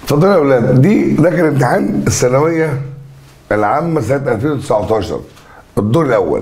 اتفضلوا يا اولاد دي ده كان امتحان الثانويه العامه سنه 2019 الدور الاول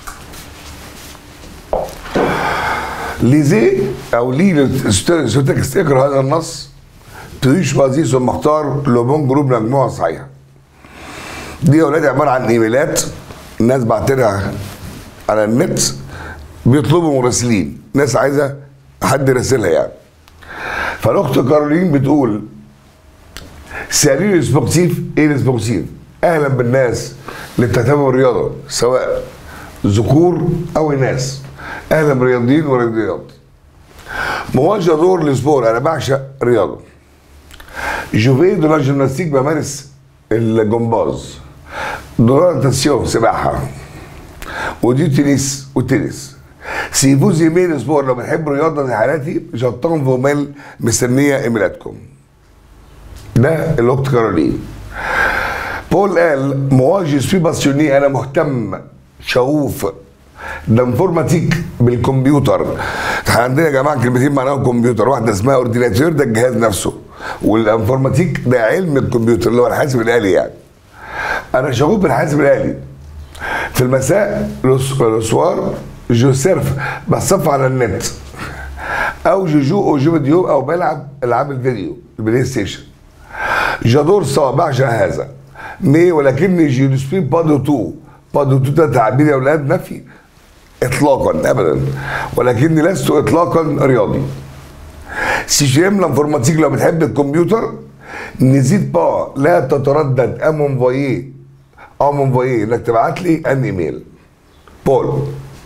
ليزي او لي سوتكست اقرا هذا النص تعيش وزير ثم اختار لوبون جروب مجموعه صحيحه دي يا اولاد عباره عن ايميلات الناس بعتلها على النت بيطلبوا مراسلين ناس عايزه حد يراسلها يعني فالاخت كارولين بتقول سالي السبورتيف ايه السبورتيف اهلا بالناس اللي بتهتم بالرياضه سواء ذكور او اناث اهلا بالرياضيين والرياضيات مواجهه دور السبور انا بعشق الرياضه جوفي دو لا جيمناستيك بمارس الجمباز دولار نتاسيون سباحه ودي تنس والتنس سي فوز ايميل سبور لو بتحب رياضه زي حالاتي جطان فوميل مستنيه ايميلاتكم ده الاخت كارولين بول قال مواجه سوي باسيوني انا مهتم شغوف ده انفورماتيك بالكمبيوتر احنا عندنا يا جماعه كلمتين معناهم كمبيوتر واحده اسمها اورديناتور ده الجهاز نفسه والانفورماتيك ده علم الكمبيوتر اللي هو الحاسب الالي يعني انا شغوف بالحاسب الالي في المساء لوسوار جو سيرف بصف على النت او جوجو او جو فيديو او بلعب العاب الفيديو البلاي ستيشن جادور سوا بعشق هذا مي ولكني جي نو سبي با دو تو با دو تو ده تعبير يا اولاد نفي اطلاقا ابدا ولكني لست اطلاقا رياضي سي جيم لانفورماتيك لو بتحب الكمبيوتر نزيد با لا تتردد امون فويه امون فويه انك تبعت لي ان ايميل بول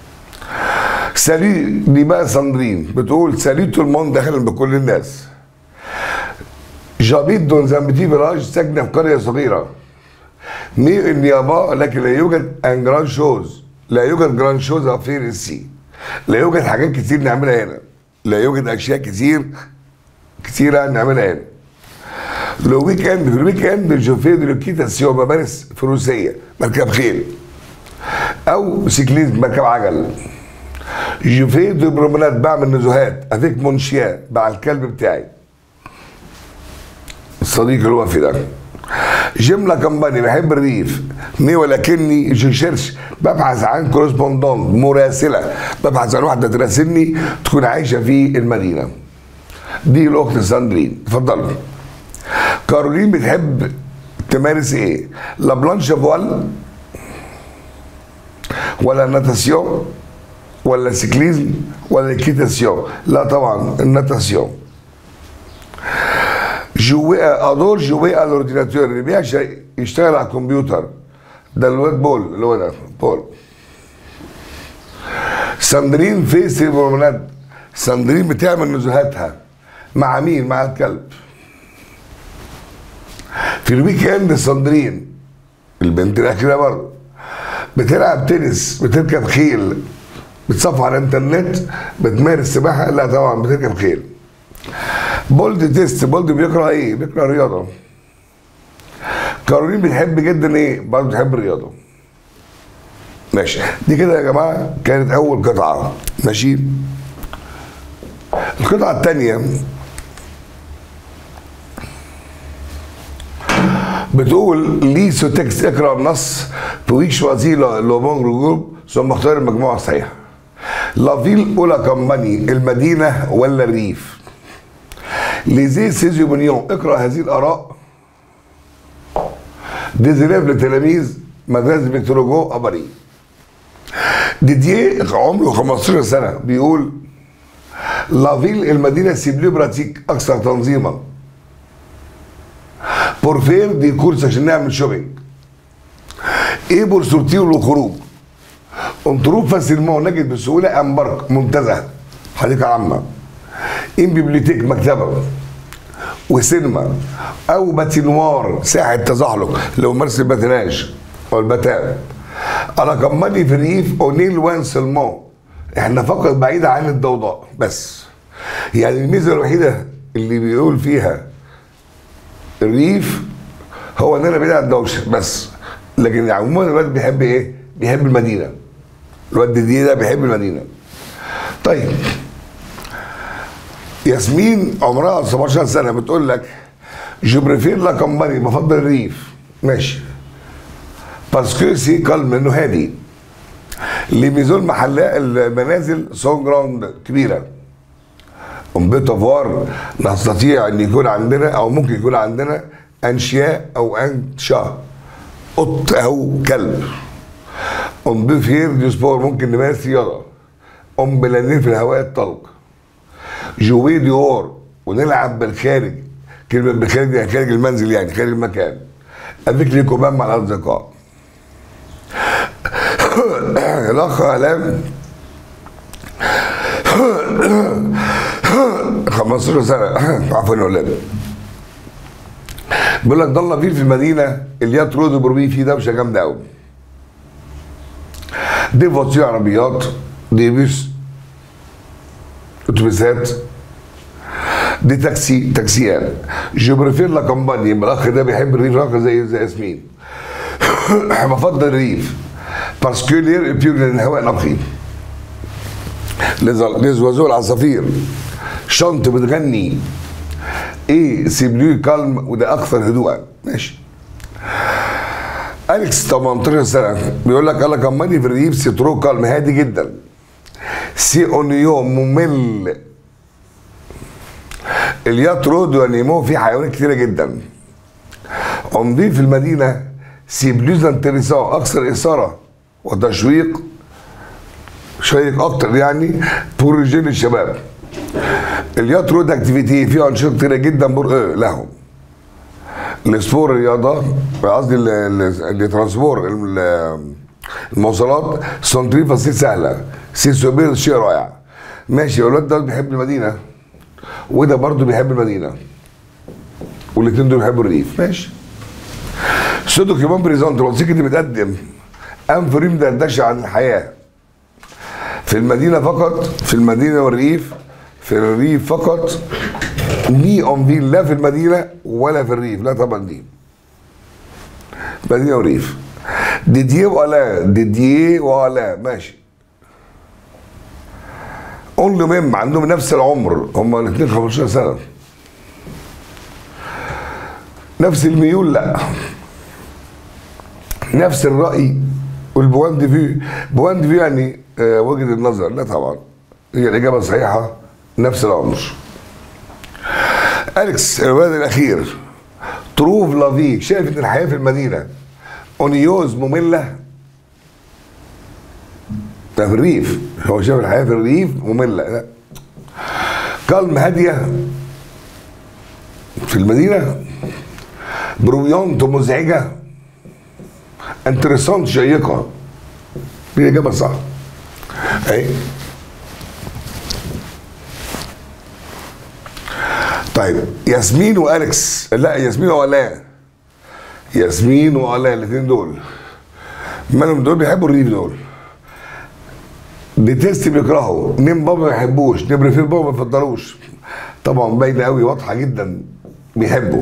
سالي دي بقى ساندرين بتقول سالي تو الموند داخل بكل الناس جابيت دون زامبتي فيلاج ساكنه في قريه صغيره مي النيابا لكن لا يوجد ان جران شوز لا يوجد جران شوز في السي لا يوجد حاجات كتير نعملها هنا لا يوجد اشياء كتير كتيره نعملها هنا لو ويك اند في الويك اند جو في دلوكيتاسيون بمارس فروسيه مركب خيل او سيكليزم مركب عجل جو في دو برومنات بعمل نزهات افيك مونشيا مع الكلب بتاعي الصديق الوفي ده جمله كمباني بحب الريف مي ولكني جو شيرش ببحث عن كورسبوندون مراسله ببحث عن واحده تراسلني تكون عايشه في المدينه دي الاخت ساندرين اتفضلوا كارولين بتحب تمارس ايه؟ لا بلانش فوال ولا ناتاسيون ولا سيكليزم ولا كيتاسيون لا طبعا الناتاسيون جوي ادور جوي على الاورديناتور اللي بيعشق يشتغل على الكمبيوتر ده الواد بول اللي هو ده بول ساندرين في سيفورمنات ساندرين بتعمل نزهاتها مع مين؟ مع الكلب في الويك اند ساندرين البنت الاخيره برضه بتلعب تنس بتركب خيل بتصفح على الانترنت بتمارس سباحه لا طبعا بتركب خيل بولد تيست بولد بيقرا ايه؟ بيقرا رياضه كارولين بتحب جدا ايه؟ برضه بتحب الرياضه ماشي دي كده يا جماعه كانت اول قطعه ماشي القطعه الثانيه بتقول لي سو تكست اقرا النص تويش وزيلا لوبون جروب ثم اختار المجموعه الصحيحه لافيل اولا كامباني المدينه ولا الريف ليزي سيزيو بنيون اقرا هذه الاراء ديزيريف لتلاميذ مدرسه فيكتور جو اباري ديديه عمره 15 سنه بيقول لافيل المدينه سيبليو براتيك اكثر تنظيما بورفير دي كورس عشان نعمل شوبينج ايه بورسورتير للخروج انتروب فاسيلمون نجد بسهوله امبارك منتزه حديقه عامه ان بيبليتيك مكتبه وسينما او باتينوار ساحه تزحلق لو مارس الباتيناج او البتان انا كماني في الريف اونيل وان سلمون احنا فقط بعيد عن الضوضاء بس يعني الميزه الوحيده اللي بيقول فيها الريف هو ان انا بعيد عن الدوشه بس لكن عموما الواد بيحب ايه؟ بيحب المدينه الواد دي ده بيحب المدينه طيب ياسمين عمرها 17 سنه بتقول لك جو بريفير لا كامباني بفضل الريف ماشي باسكو سي كالم انه هادي لي ميزون محلات المنازل سون جراوند كبيره اون بيت افوار نستطيع ان يكون عندنا او ممكن يكون عندنا انشياء او انشاء قط او كلب اون بفير دي سبور ممكن نمارس رياضه اون بلانين في الهواء الطلق جوي ديور ونلعب بالخارج كلمة بالخارج يعني خارج المنزل يعني خارج المكان افيك لي كوبان مع الاصدقاء الاخ علام 15 سنة عفوا يا ولاد بيقول لك ضل فيه في المدينة اليات رود بروبي فيه دوشة جامدة قوي دي فواتير عربيات دي بيس اتوبيسات دي تاكسي تاكسيات جو بريفير لا كومباني الاخ ده بيحب الريف الاخ زي زي ياسمين بفضل الريف باسكو لير بيور لان الهواء نقي ليز وازو العصافير شنط بتغني ايه سيبليو كالم وده اكثر هدوءا ماشي اليكس 18 سنه بيقول لك انا كماني في الريف سيترو كالم هادي جدا سي اونيو ممل اليات رود ونيمو فيه حيوانات كتيره جدا عمدين في المدينه سي بلوز انتريسون اكثر اثاره وتشويق شيق اكتر يعني بور رجال الشباب اليات رود اكتيفيتي فيه انشطه كتيره جدا بور اه لهم السبور الرياضه قصدي ال- ال- الترانسبور ال- المواصلات سنتري فصيل سهله سي سوبير شيء رائع ماشي الولاد ده بيحب المدينه وده برضه بيحب المدينه والاثنين دول بيحبوا الريف ماشي سودو كمان بريزونت الوثيقه دي بتقدم انفريم دردشه عن الحياه في المدينه فقط في المدينه والريف في الريف فقط ني اون فيل لا في المدينه ولا في الريف لا طبعا دي مدينه وريف ديديه ولا ديديه ولا ماشي اونلي ميم عندهم نفس العمر هم الاثنين 15 سنه نفس الميول لا نفس الراي والبوان دي فيو بوان دي فيو يعني آه، وجهه النظر لا طبعا هي الاجابه الصحيحه نفس العمر اليكس الولد الاخير تروف لافي شايف ان الحياه في المدينه اونيوز ممله ده في الريف هو شايف الحياه في الريف ممله لا كالم هاديه في المدينه برويونت مزعجه انتريسانت شيقه دي الاجابه صح اهي طيب ياسمين واليكس لا ياسمين وعلاء ياسمين وعلاء الاثنين دول مالهم دول بيحبوا الريف دول ديتيست بيكرهوا نيم بابا ما بيحبوش نمر في بابا ما بيفضلوش طبعا باينه قوي واضحه جدا بيحبوا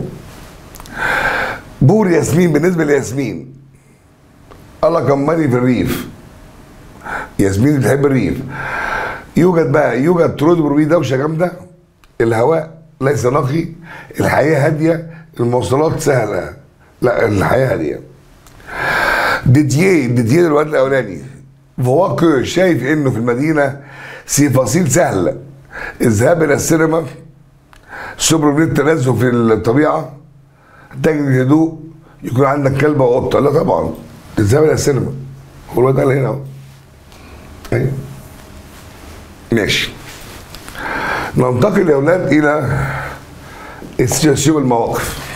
بور ياسمين بالنسبه لياسمين الله كماني في الريف ياسمين بتحب الريف يوجد بقى يوجد ترود بروبي دوشه جامده الهواء ليس نقي الحياه هاديه المواصلات سهله لا الحياه هاديه ديديه ديديه الواد الاولاني فواكو شايف انه في المدينه سي فصيل سهل الذهاب الى السينما سوبر التنزه في الطبيعه تجد الهدوء يكون عندك كلبه وقطه لا طبعا الذهاب الى السينما هو الواد قال هنا اهو أيوة. ماشي ننتقل يا اولاد الى استشهاد المواقف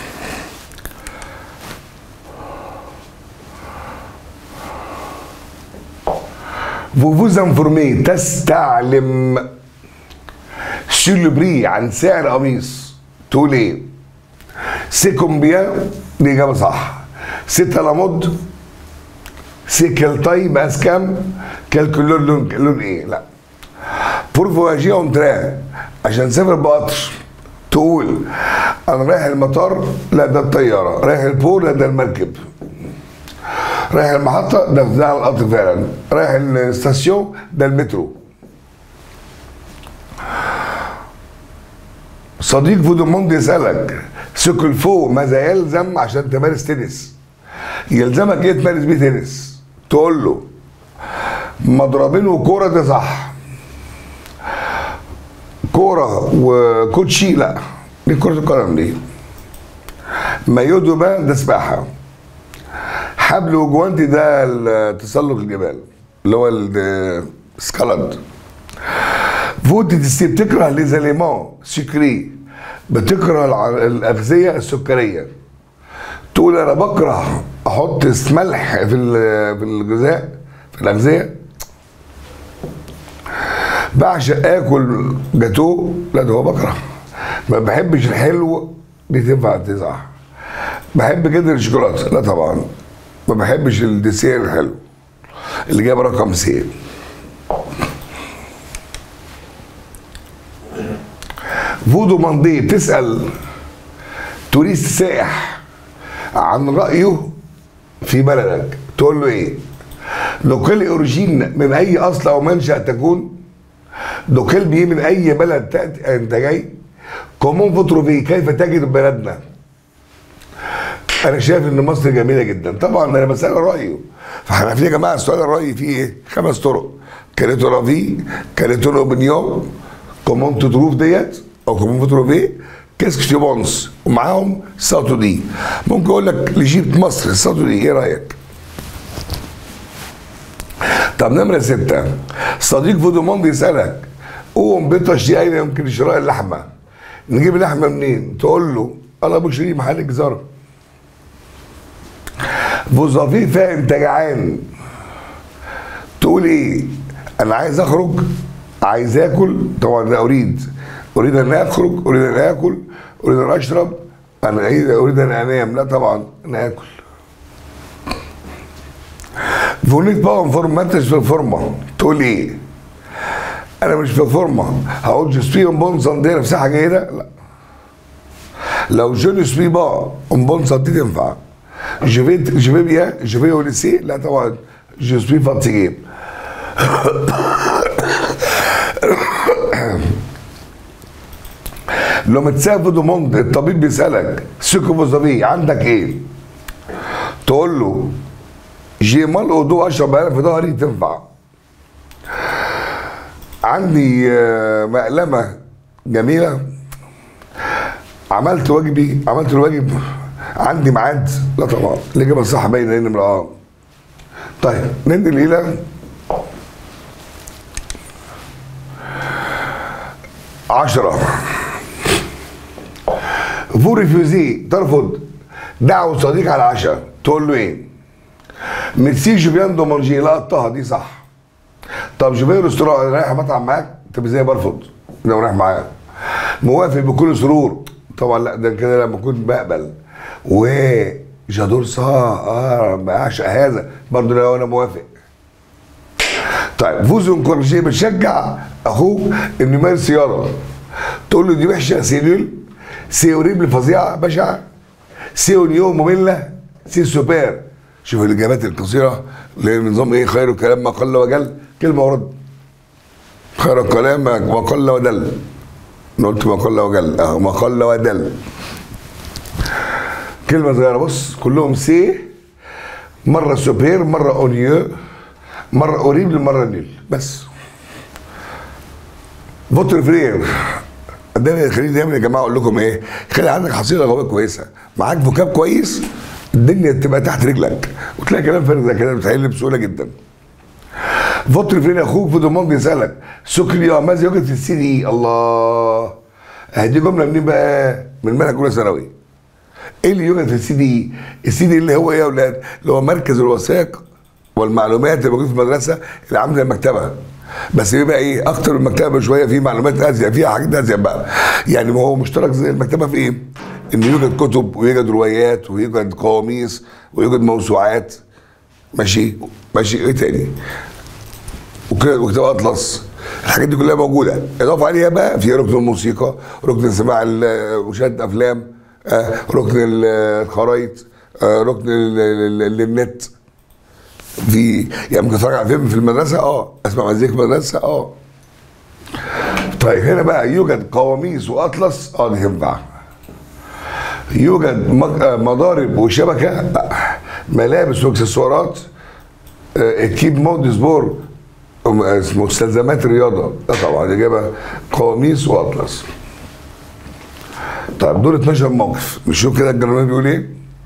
vous vous informez تستعلم sur le prix عن سعر قميص تقول ايه سي كومبيان دي اجابه صح ستة لامود سي كيل تاي مقاس كام كيل كلور لون لون ايه لا بور فواجي اون تران عشان تسافر بقطر تقول انا رايح المطار لا ده الطياره رايح البور لا ده المركب رايح المحطة ده ده القطر فعلا رايح الاستاسيون ده المترو صديق فودوموند يسالك سكل فوق ماذا يلزم عشان تمارس تنس يلزمك ايه تمارس بيه تنس تقول له مضربين وكوره ده صح كوره وكوتشي لا دي كره القدم دي مايو دوبان ده سباحه حبل وجوانتي ده ال- تسلق الجبال اللي هو السكالد فوت تسي بتكره ليزاليمون سكري بتكره الع- الاغذيه السكريه تقول انا بكره احط ملح في ال- في الغذاء في الاغذيه بعشق اكل جاتوه لا ده هو بكره ما بحبش الحلو دي تنفع تزعل بحب جدا الشوكولاته لا طبعا ما بحبش الديسير الحلو اللي جاب رقم سي فودو ماندي بتسال توريست سائح عن رايه في بلدك تقول له ايه لوكال اوريجين من اي اصل او منشا تكون لوكال بيه من اي بلد تاتي انت جاي كومون فوتروفي كيف تجد بلدنا انا شايف ان مصر جميله جدا طبعا انا بسال رايه فاحنا في يا جماعه السؤال الراي فيه ايه خمس طرق كانت رافي كانت اوبنيون كومون تروف ديت او كومون فوتروفي كاسك تي بونس ومعاهم ساتو دي ممكن اقول لك لجيبت مصر الساتو دي ايه رايك طب نمرة ستة صديق فودوموند يسألك قوم بتشتري أين يمكن شراء اللحمة نجيب اللحمة منين تقول له أنا بشتري محل جزارة فوزافي فيها انت جعان تقول ايه انا عايز اخرج عايز اكل طبعا انا اريد اريد ان اخرج اريد ان اكل اريد ان اشرب انا اريد اريد ان انام لا طبعا انا اكل فونيت بقى فورما ما انتش في الفورمه تقول ايه انا مش في الفورمه هقول جو سبي بون ساندير في صحه جيده لا لو جو ne suis pas en bonne santé تنفع je vais je vais bien je vais au lycée لا طبعا je suis fatigué لما تسافر دوموند الطبيب بيسالك سيكو فوزافي عندك ايه؟ تقول له جي مال اودو اشرب انا في ظهري تنفع عندي آه، مقلمه جميله عملت واجبي عملت الواجب عندي ميعاد لا طبعا الاجابه الصح باينه ان اه طيب ننقل الى عشرة فو ريفيوزي ترفض دعوة صديق على العشاء تقول له ايه؟ ميرسي جوفيان دو مانجي لا قطها دي صح طب جوفيان ريستوران انا رايح مطعم معاك طب ازاي برفض لو رايح معاك موافق بكل سرور طبعا لا ده كده لما كنت بقبل و جادور صا اه بعشق هذا برضه لو انا موافق طيب فوز انكورجي بتشجع اخوك انه يمارس رياضه تقول له دي وحشه سيلول سي اوريبل فظيعه بشعه سي اونيو ممله سي سوبر شوف الاجابات القصيره اللي هي نظام ايه خير الكلام ما قل وجل كلمه ورد خير الكلام ما قل ودل أنا قلت ما قل وجل اه ما قل ودل كلمه صغيره بص كلهم سي مره سوبير مره اونيو مره اوريبل مره نيل بس فوتر فرير ده خليني دايما يا جماعه اقول لكم ايه خلي عندك حصيله لغويه كويسه معاك فوكاب كويس الدنيا تبقى تحت رجلك وتلاقي كلام فارغ زي كده بتحل بسهوله جدا فوتر فرير اخوك في ضمان بيسالك سكريا ماذا يوجد في السي دي الله دي جمله منين بقى من منهج اولى ثانوي ايه اللي يوجد في السي دي السي دي اللي هو ايه يا اولاد اللي هو مركز الوثائق والمعلومات اللي موجوده في المدرسه اللي عامله زي المكتبه بس بيبقى ايه اكتر من المكتبه بشويه في معلومات ازيد فيها حاجات ازيد بقى يعني ما هو مشترك زي المكتبه في ايه؟ ان يوجد كتب ويوجد روايات ويوجد قواميس ويوجد موسوعات ماشي ماشي ايه تاني؟ وكده وكتاب اطلس الحاجات دي كلها موجوده اضاف عليها بقى في ركن الموسيقى ركن سماع ال- مشاهده افلام آه، ركن ال- الخرايط آه، ركن ال- ال- ال- النت في يعني ممكن اتفرج على فيلم في المدرسه اه اسمع مزيكا في المدرسه اه طيب هنا بقى يوجد قواميس واطلس اه دي تنفع يوجد مج- آه، مضارب وشبكه لا ملابس واكسسوارات آه، كيب مود سبور آه، اسمه مستلزمات رياضه لا طبعا الاجابه قواميس واطلس طيب دول 12 موقف نشوف كده الجرامير بيقول ايه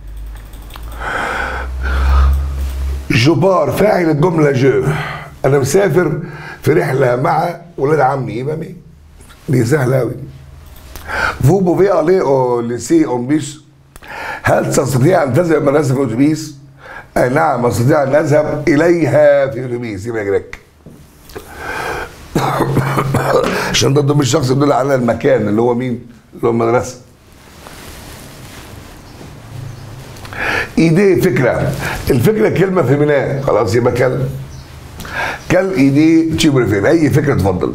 جبار فاعل الجمله جو انا مسافر في رحله مع ولاد عمي يبقى مين دي سهله قوي Vous pouvez aller au lycée en bus هل تستطيع ان تذهب المدرسه في اتوبيس؟ آه نعم استطيع ان اذهب اليها في اتوبيس يبقى جريك عشان ده ضمن الشخص يدل على المكان اللي هو مين؟ اللي هو المدرسه ايديه فكره الفكره كلمه فيمينيه خلاص يبقى كل كل ايديه تشيبر فين اي فكره تفضل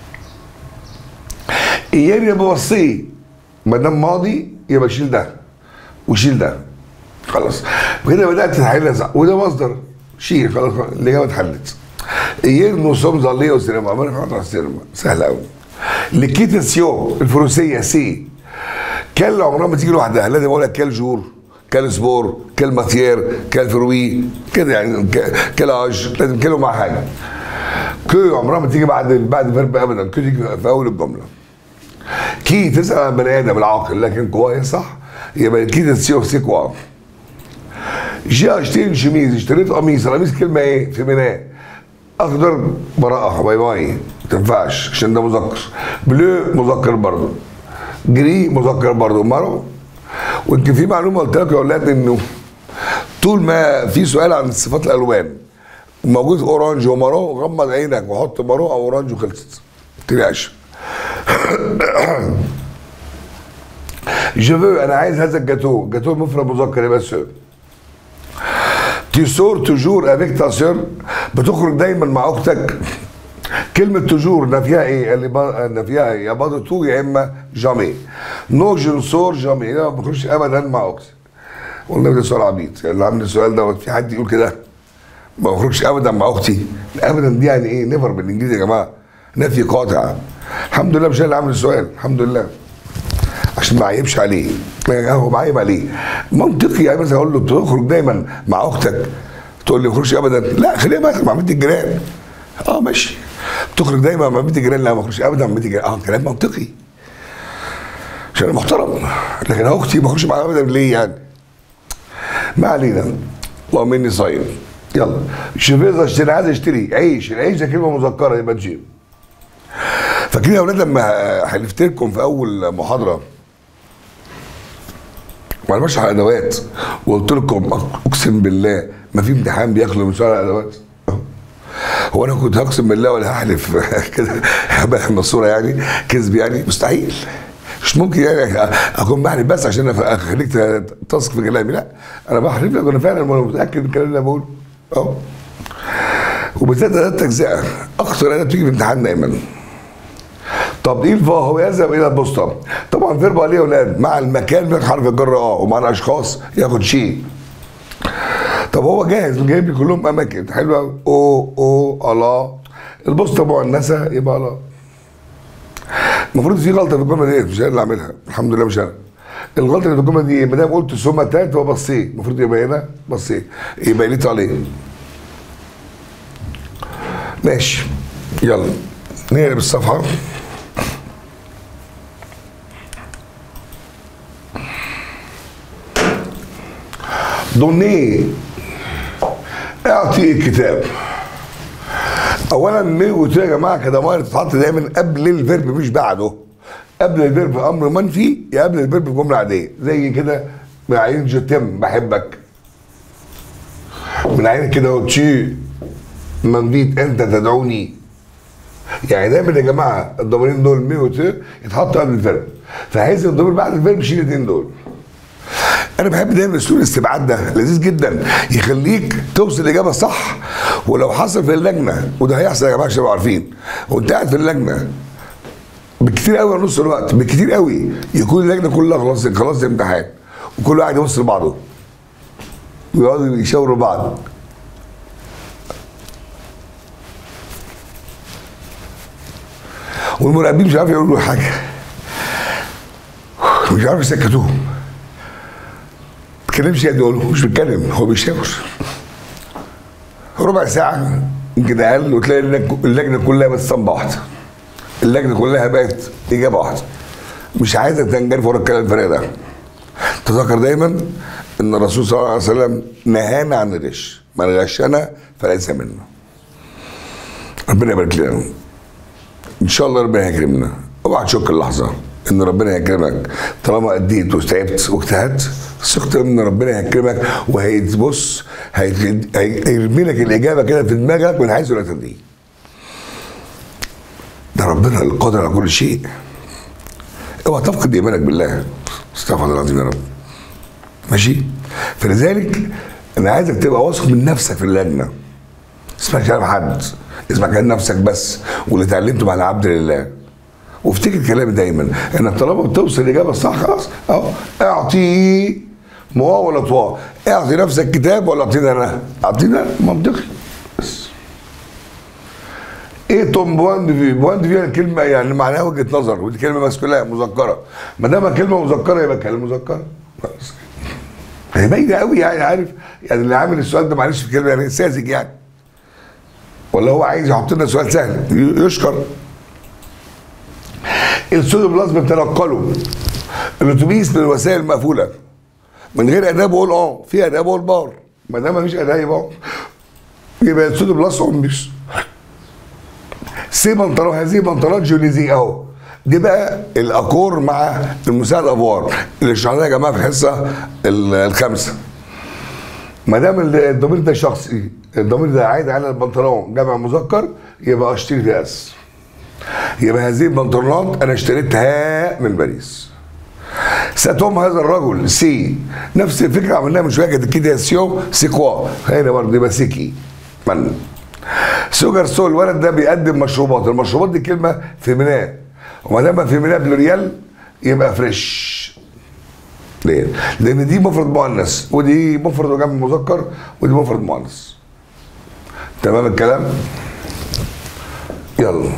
ايام يبقى وصيه ما دام ماضي يبقى شيل ده وشيل ده خلاص وكده بدات تتحل صح وده مصدر شيل خلاص الاجابه اتحلت ايام نو سوم زاليه وسينما عمال خلاص على السينما سهل قوي لكيتاسيو الفروسيه سي كل عمرها ما تيجي لوحدها لازم اقول لك كل جور كل سبور كل ماتير كل فروي كده يعني ك- كل اج لازم كله مع حاجه كو عمرها ما تيجي بعد بعد فيرب ابدا كو تيجي في اول الجمله كي تسال عن بني ادم العاقل لكن كويس صح يبقى كي تسيو سي كوا جي اشتري شميز اشتريت قميص القميص كلمه ايه فيمينيه اخضر براءه باي باي ما تنفعش عشان ده مذكر بلو مذكر برضه جري مذكر برضه مارو ويمكن في معلومه قلت لك يا اولاد انه طول ما في سؤال عن صفات الالوان موجود اورانج ومارو غمض عينك وحط مارو او اورانج وخلصت ما تقلقش جو انا عايز هذا الجاتو جاتو مفرد مذكر يبقى سو تي سور توجور افيك تا سور بتخرج دايما مع اختك كلمة توجور نفيها ايه؟ اللي با... نفيها يا بعض تو يا اما جامي نو جو سور جامي لا ما بخرجش ابدا مع اختي والله ده سؤال عبيط اللي عامل السؤال دوت في حد يقول كده ما بخرجش ابدا مع اختي ابدا دي يعني ايه نيفر بالانجليزي يا جماعه نفي قاطع الحمد لله مش انا اللي عامل السؤال الحمد لله عشان ما اعيبش عليه ما هو بعيب عليه منطقي يعني مثلا اقول له بتخرج دايما مع اختك تقول لي ما بخرجش ابدا لا خليها بقى مع بنت الجيران اه ماشي تخرج دايما مع بنت الجيران لا ما بخرجش ابدا مع بنت الجيران اه كلام منطقي عشان أنا محترم لكن اختي ما بخرجش معاها ابدا ليه يعني ما علينا اللهم اني صايم يلا شوفيزا اشتري عايز اشتري عيش العيش ده كلمه مذكره يبقى تجيب فاكرين يا اولاد لما حلفت لكم في اول محاضره وانا بشرح الادوات وقلت لكم اقسم بالله ما في امتحان بياخدوا من سؤال الادوات هو انا كنت هقسم بالله ولا هحلف كده هبقى الصوره يعني كذب يعني مستحيل مش ممكن يعني اكون بحلف بس عشان اخليك تثق في كلامي لا انا بحلف لك وانا فعلا وانا متاكد من الكلام اللي انا بقوله اهو وبالذات اداه التجزئه اكثر اداه بتيجي في امتحان دايما طب ايه الفا هو يذهب الى البوسطه طبعا فيرب عليه يا اولاد مع المكان بياخد حرف الجر اه ومع الاشخاص ياخد شيء طب هو جاهز جايب لي كلهم اماكن حلو قوي او او الله البوسطه مؤنثه يبقى الله المفروض في غلطه في الجمله ديت مش انا اللي عاملها الحمد لله مش انا الغلطه اللي في الجمله دي ما دام قلت ثم تات وبصيت المفروض يبقى هنا بصيت يبقى ليه عليه ماشي يلا نقلب الصفحه دونيه اعطي الكتاب اولا مي قلت يا جماعه كده ميه تتحط دايما قبل الفيرب مش بعده قبل الفيرب امر منفي يا قبل الفيرب جمله عاديه زي كده من عين جتم بحبك من عين كده تشي منفيت انت تدعوني يعني دايما يا جماعه الضميرين دول مي وت يتحطوا قبل الفيرب فعايز الضمير بعد الفيرب شيل الاثنين دول انا بحب دايما اسلوب الاستبعاد ده لذيذ جدا يخليك توصل الاجابه صح ولو حصل في اللجنه وده هيحصل يا جماعه عشان تبقوا عارفين وانت قاعد في اللجنه بكتير قوي نص الوقت بكتير قوي يكون اللجنه كلها خلاص خلاص الامتحان وكل واحد يبص لبعضه ويقعدوا يشاوروا بعض والمراقبين مش عارف يقولوا له حاجه مش عارف يسكتوهم ما بيتكلمش يعني يقول مش بيتكلم هو بيشاور ربع ساعه يمكن اقل وتلاقي اللجنه اللجنة كلها بس صنبه واحده اللجنه كلها بقت اجابه واحده مش عايزك تنجرف ورا الكلام الفارغ ده تذكر دايما ان الرسول صلى الله عليه وسلم نهانا عن الغش من غشنا فليس منا ربنا يبارك لنا ان شاء الله ربنا هيكرمنا اوعى تشك اللحظه ان ربنا هيكرمك طالما اديت وتعبت واجتهدت ثق ان ربنا هيكرمك وهيتبص هيت- هيرمي لك الاجابه كده في دماغك من حيث لا تدري ده ربنا القادر على كل شيء اوعى تفقد ايمانك بالله استغفر الله العظيم يا رب ماشي فلذلك انا عايزك تبقى واثق من نفسك في اللجنه اسمع كلام حد اسمع كلام نفسك بس واللي اتعلمته مع العبد لله وافتكر كلامي دايما انك طالما بتوصل الاجابه الصح خلاص اهو اعطي موا ولا طوا اعطي نفسك كتاب ولا اعطيني انا اعطينا منطقي بس ايه توم بوان دي في بوان دي في كلمه يعني معناها وجهه نظر ودي كلمه مسكوليه مذكره ما دام كلمه مذكره يبقى كلمه مذكره بس هي باينه قوي يعني عارف يعني اللي عامل السؤال ده معلش في كلمه يعني ساذج يعني ولا هو عايز يحط لنا سؤال سهل ي- يشكر الصوديوم بلازما بتنقله الاتوبيس من الوسائل المقفوله من غير اداه بقول اه في اداه بقول بار ما دام مفيش اداه يبقى يبقى الصوديوم بلازما اومبيس سي بنطلون هذه بنطلونات جوليزي اهو دي بقى الاكور مع المساعد افوار اللي شرحناها يا جماعه في الحصه ال- الخامسه ما دام ال- الضمير ده شخصي الضمير ده عايد على البنطلون جمع مذكر يبقى اشتري رأس يبقى هذه البنطلونات انا اشتريتها من باريس ساتوم هذا الرجل سي نفس الفكره عملناها من شويه كانت كده سيو سيكوا هنا برضه يبقى سيكي من سوجر سول الولد ده بيقدم مشروبات المشروبات دي كلمه فيميناه وما دام فيميناه بلوريال يبقى فريش ليه؟ لان دي مفرد مؤنث ودي مفرد وجمع مذكر ودي مفرد مؤنث تمام الكلام يلا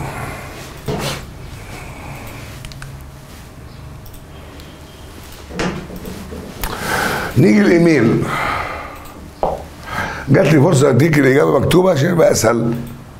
نيجي الايميل جات لي فرصه اديك الاجابه مكتوبه عشان يبقى اسهل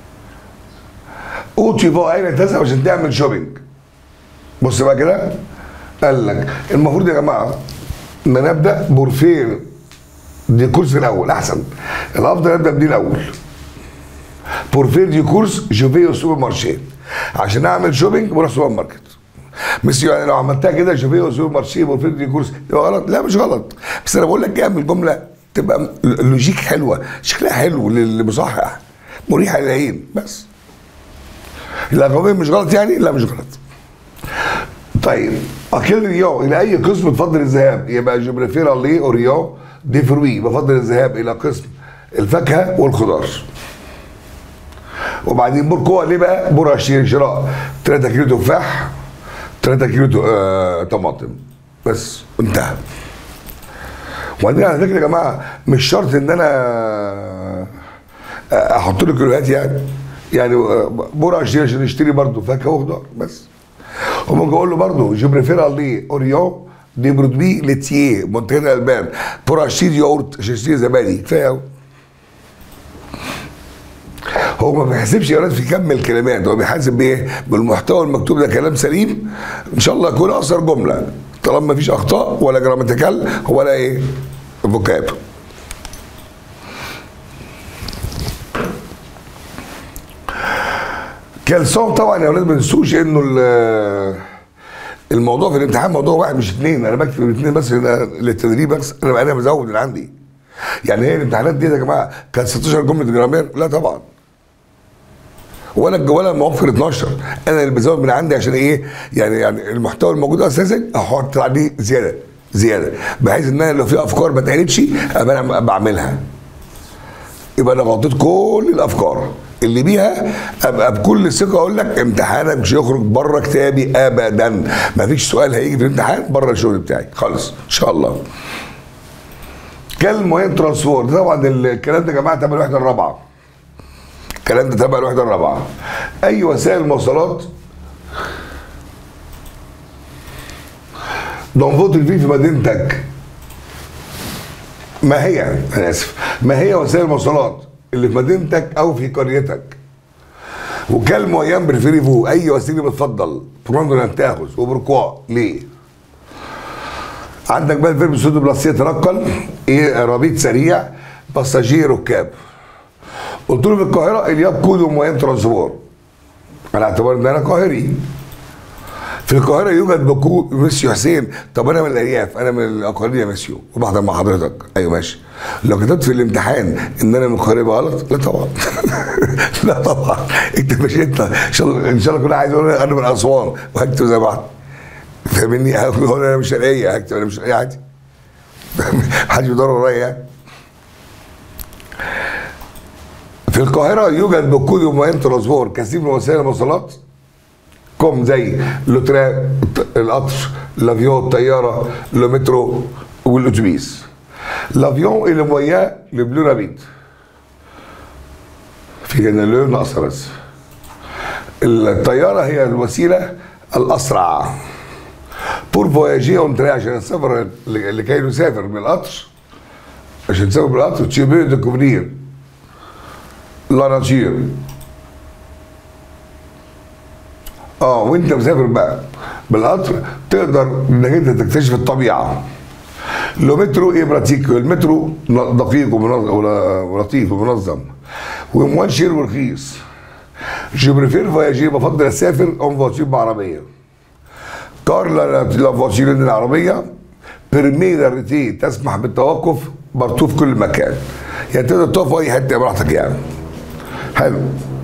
اوتي فوق اين تذهب عشان تعمل شوبينج بص بقى كده قال لك المفروض يا جماعه ان انا ابدا بورفين دي كورس في الاول احسن الافضل ابدا بدي الاول بورفير دي كورس جوفي سوبر مارشي عشان اعمل شوبينج بروح سوبر ماركت بس يعني لو عملتها كده جوفي سوبر مارشي بورفير دي كورس تبقى غلط لا مش غلط بس انا بقول لك اعمل جمله تبقى لوجيك حلوه شكلها حلو للي بيصحح مريحه للعين بس الاغلبيه مش غلط يعني لا مش غلط طيب اكل ريو الى اي قسم تفضل الذهاب يبقى جبريفيرا لي اوريو دي فروي بفضل الذهاب الى قسم الفاكهه والخضار وبعدين بور ليه بقى بور شير شراء 3 كيلو تفاح 3 كيلو آه طماطم بس انتهى وبعدين على فكره يا جماعه مش شرط ان انا احط له كيلوهات يعني يعني بور عشان عشان اشتري برضه فاكهه وخضار بس وممكن اقول له برضه جبريفيرا لي اوريو دي برودوي ليتيه منتجات الالبان بور اشتري ياورت عشان اشتري زبادي كفايه قوي هو ما بيحسبش يا ولاد في كم الكلمات هو بيحاسب بايه؟ بالمحتوى المكتوب ده كلام سليم ان شاء الله يكون اقصر جمله طالما ما فيش اخطاء ولا جراماتيكال ولا ايه؟ فوكاب كالسون طبعا يا ولاد ما تنسوش انه الموضوع في الامتحان موضوع واحد مش اثنين انا بكتب الاثنين بس للتدريب بس انا انا بزود اللي عندي يعني هي الامتحانات دي يا جماعه كانت 16 جمله جرامير لا طبعا ولا ولا الموفر 12 انا اللي بزود من عندي عشان ايه يعني يعني المحتوى الموجود اساسا احط عليه زياده زياده بحيث ان انا لو في افكار ما اتقالتش ابقى انا بعملها يبقى انا غطيت كل الافكار اللي بيها ابقى بكل ثقه اقول لك امتحانك مش هيخرج بره كتابي ابدا ما فيش سؤال هيجي في الامتحان بره الشغل بتاعي خالص ان شاء الله كلمه وين ترانسفور ده طبعا الكلام ده يا جماعه تبع الوحده الرابعه الكلام ده تبع الوحده الرابعه اي وسائل مواصلات دون فوتر في في مدينتك ما هي انا اسف ما هي وسائل المواصلات اللي في مدينتك او في قريتك وكال موين بريفيريفو اي وسيله بتفضل بروندو ننتاخذ وبركوا ليه عندك بقى الفيرب سودو بلاسيه تنقل ايه ربيط سريع باساجير ركاب قلت له في القاهره الياب كودو موين ترانسبور على اعتبار ان انا قاهري في القاهره يوجد بكو ميسيو حسين طب انا من الارياف انا من الاقاليم يا ميسيو وبحضر مع حضرتك ايوه ماشي لو كتبت في الامتحان ان انا من القاهره يبقى غلط لا طبعا لا طبعا انت مش انت ان شاء الله ان شاء الله كل عايز يقول انا من اسوان وهكتب زي بعض فاهمني هقول انا مش شرقيه هكتب انا مش شرقيه عادي محدش بيدور ورايا يعني في القاهره يوجد بكود ومعين ترانسبور كثير من وسائل المواصلات كوم زي لوترا القطر لافيون الطياره لو مترو والاتوبيس لافيون اللي موياه لبلو رابيد في كان لو ناقصه بس الطياره هي الوسيله الاسرع بور فواياجي اون تري عشان السفر اللي كي يسافر بالقطر عشان تسافر بالقطر تشيبي ديكوفرير لا ناتير اه وانت مسافر بقى بالقطر تقدر انك انت تكتشف الطبيعه لو مترو ايه براتيك المترو دقيق ومنظم ولطيف ومنظم وموانشير ورخيص جو بريفير فواياجي بفضل اسافر اون فواتير بعربيه كار لا لا فواتير العربيه بيرمي دارتي تسمح بالتوقف برطوه في كل مكان يعني تقدر تقف في اي حته براحتك يعني حلو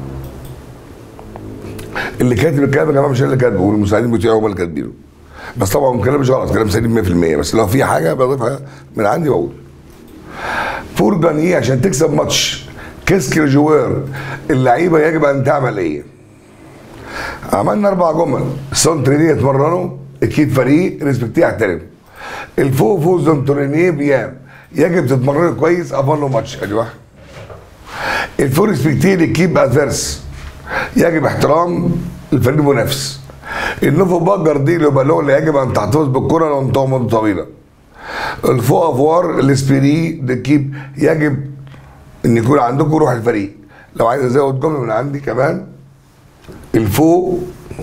اللي كاتب الكلام يا جماعه مش أنا اللي كاتبه والمساعدين بتوعي هم اللي كاتبينه بس طبعا الكلام مش غلط كلام سليم 100% بس لو في حاجه بضيفها من عندي بقول فور جانيه عشان تكسب ماتش كيسكي جوار اللعيبه يجب ان تعمل ايه؟ عملنا اربع جمل سونترينيه يتمرنوا اكيد فريق ريسبكتيه احترم الفو فو سونترينيه بيام يجب تتمرنوا كويس افضلوا ماتش ادي واحد الفو ريسبكتيه لكيب ادفيرس يجب احترام الفريق المنافس النوفو باجر دي اللي بالون اللي يجب ان تحتفظ بالكره لو انتهى مده طويله الفو افوار الاسبيري دي كيب يجب ان يكون عندكم روح الفريق لو عايز ازود جمله من عندي كمان الفو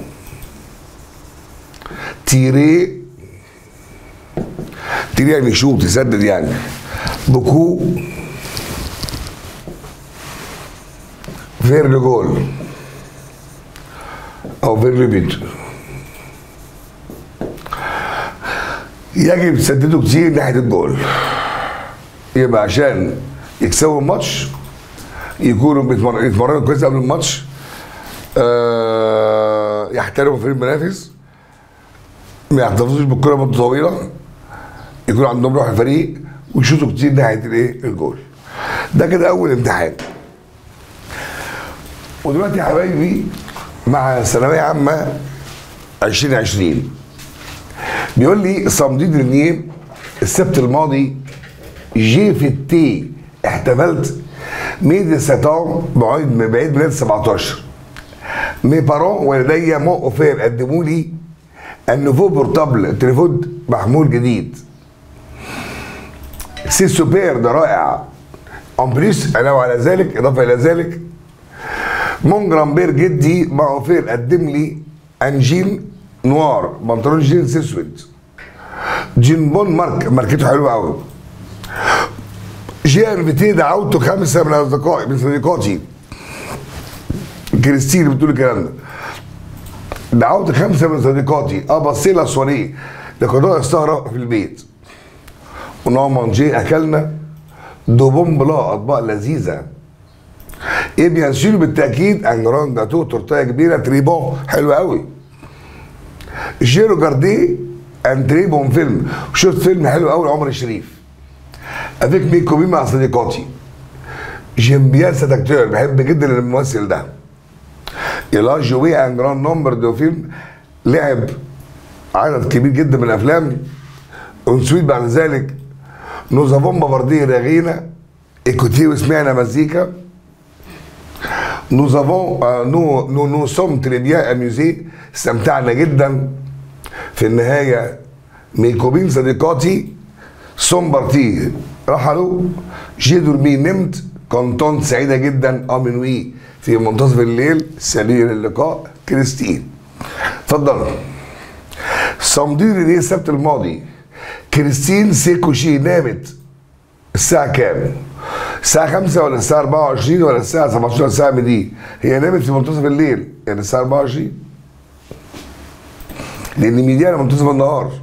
تيري تيري يعني شوط تسدد يعني بكو فير جول او فير بيت يجب تسددوا كتير ناحيه الجول يبقى عشان يكسبوا الماتش يكونوا بيتمر- يتمرنوا كويس قبل الماتش آه يحترموا فريق المنافس ما يحتفظوش بالكره مده طويله يكون عندهم روح الفريق ويشوطوا كتير ناحيه الايه الجول ده كده اول امتحان ودلوقتي يا حبايبي مع ثانويه عامه 2020 بيقول لي صمديد رنيه السبت الماضي جي في التي احتفلت ميدي ساتان بعيد بعيد ميلاد 17 مي بارون والدي مو اوفير قدموا لي النوفو بورتابل تليفون محمول جديد سي سوبر ده رائع ان بليس علاوه على ذلك اضافه الى ذلك مون جرامبير جدي مع اوفير قدم لي انجين نوار بنطلون جينز اسود جين بون مارك ماركته حلوه قوي جي ار في دعوته خمسه من اصدقائي من صديقاتي كريستين بتقول الكلام ده دعوت خمسه من صديقاتي ابصيلا سواريه لقضاء السهره في البيت ونعم جي اكلنا دوبون بلا اطباق لذيذه ايه بيان سور بالتاكيد ان جراند جاتو تورتايه كبيره تريبون حلوه قوي جيرو جارديه ان تريبون فيلم شفت فيلم حلو قوي لعمر الشريف افيك مي كومي مع صديقاتي جيم بيان سيت اكتور بحب جدا الممثل ده إلا جوي ان جران نمبر دو فيلم لعب عدد كبير جدا من الافلام ونسويت بعد ذلك نوز افون بافاردي رغينا ايكوتي وسمعنا مزيكا نوز افون نو نو نو سوم تري بيان اميوزي استمتعنا جدا في النهايه ميكوبين صديقاتي سون بارتي رحلوا جي دورمي نمت كنت سعيدة جدا أمنوي في منتصف الليل سليل اللقاء كريستين اتفضل صمدير دي السبت الماضي كريستين سيكوشي نامت الساعة كام؟ الساعة 5 ولا الساعة 24 ولا الساعة 17 ولا الساعة دي؟ هي نامت في منتصف الليل يعني الساعة 24 لأن ميديانا منتصف النهار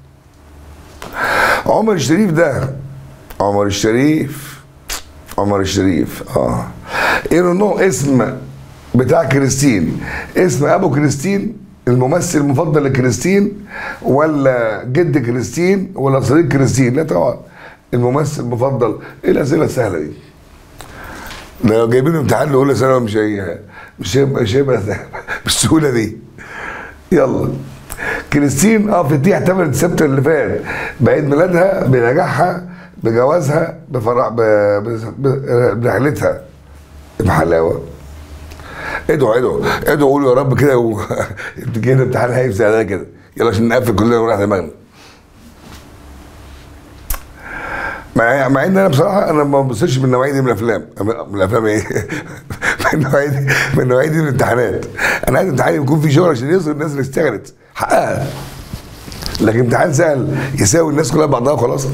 عمر الشريف ده عمر الشريف عمر الشريف اه ايه نوع اسم بتاع كريستين اسم ابو كريستين الممثل المفضل لكريستين ولا جد كريستين ولا صديق كريستين لا طبعا الممثل المفضل ايه الاسئله السهله دي لو جايبين امتحان لاولى ثانوي مش هي مش هيبقى مش هيبقى بالسهوله دي يلا كريستين اه فتيح احتفلت السبت اللي فات بعيد ميلادها بنجاحها بجوازها بفرح ب- ب- ب- برحلتها بحلاوه ادعوا ادعوا ادعوا قولوا يا رب كده و... كده امتحان هايف زي ده كده يلا عشان نقفل كلنا ونريح دماغنا مع مع ان انا بصراحه انا ما ببصش من النوعيه دي من الافلام من الافلام ايه؟ من النوعيه دي من النوعيه دي من الامتحانات انا عايز امتحان يكون فيه شغل عشان يظهر الناس اللي اشتغلت حقها لكن امتحان سهل يساوي الناس كلها بعضها وخلاص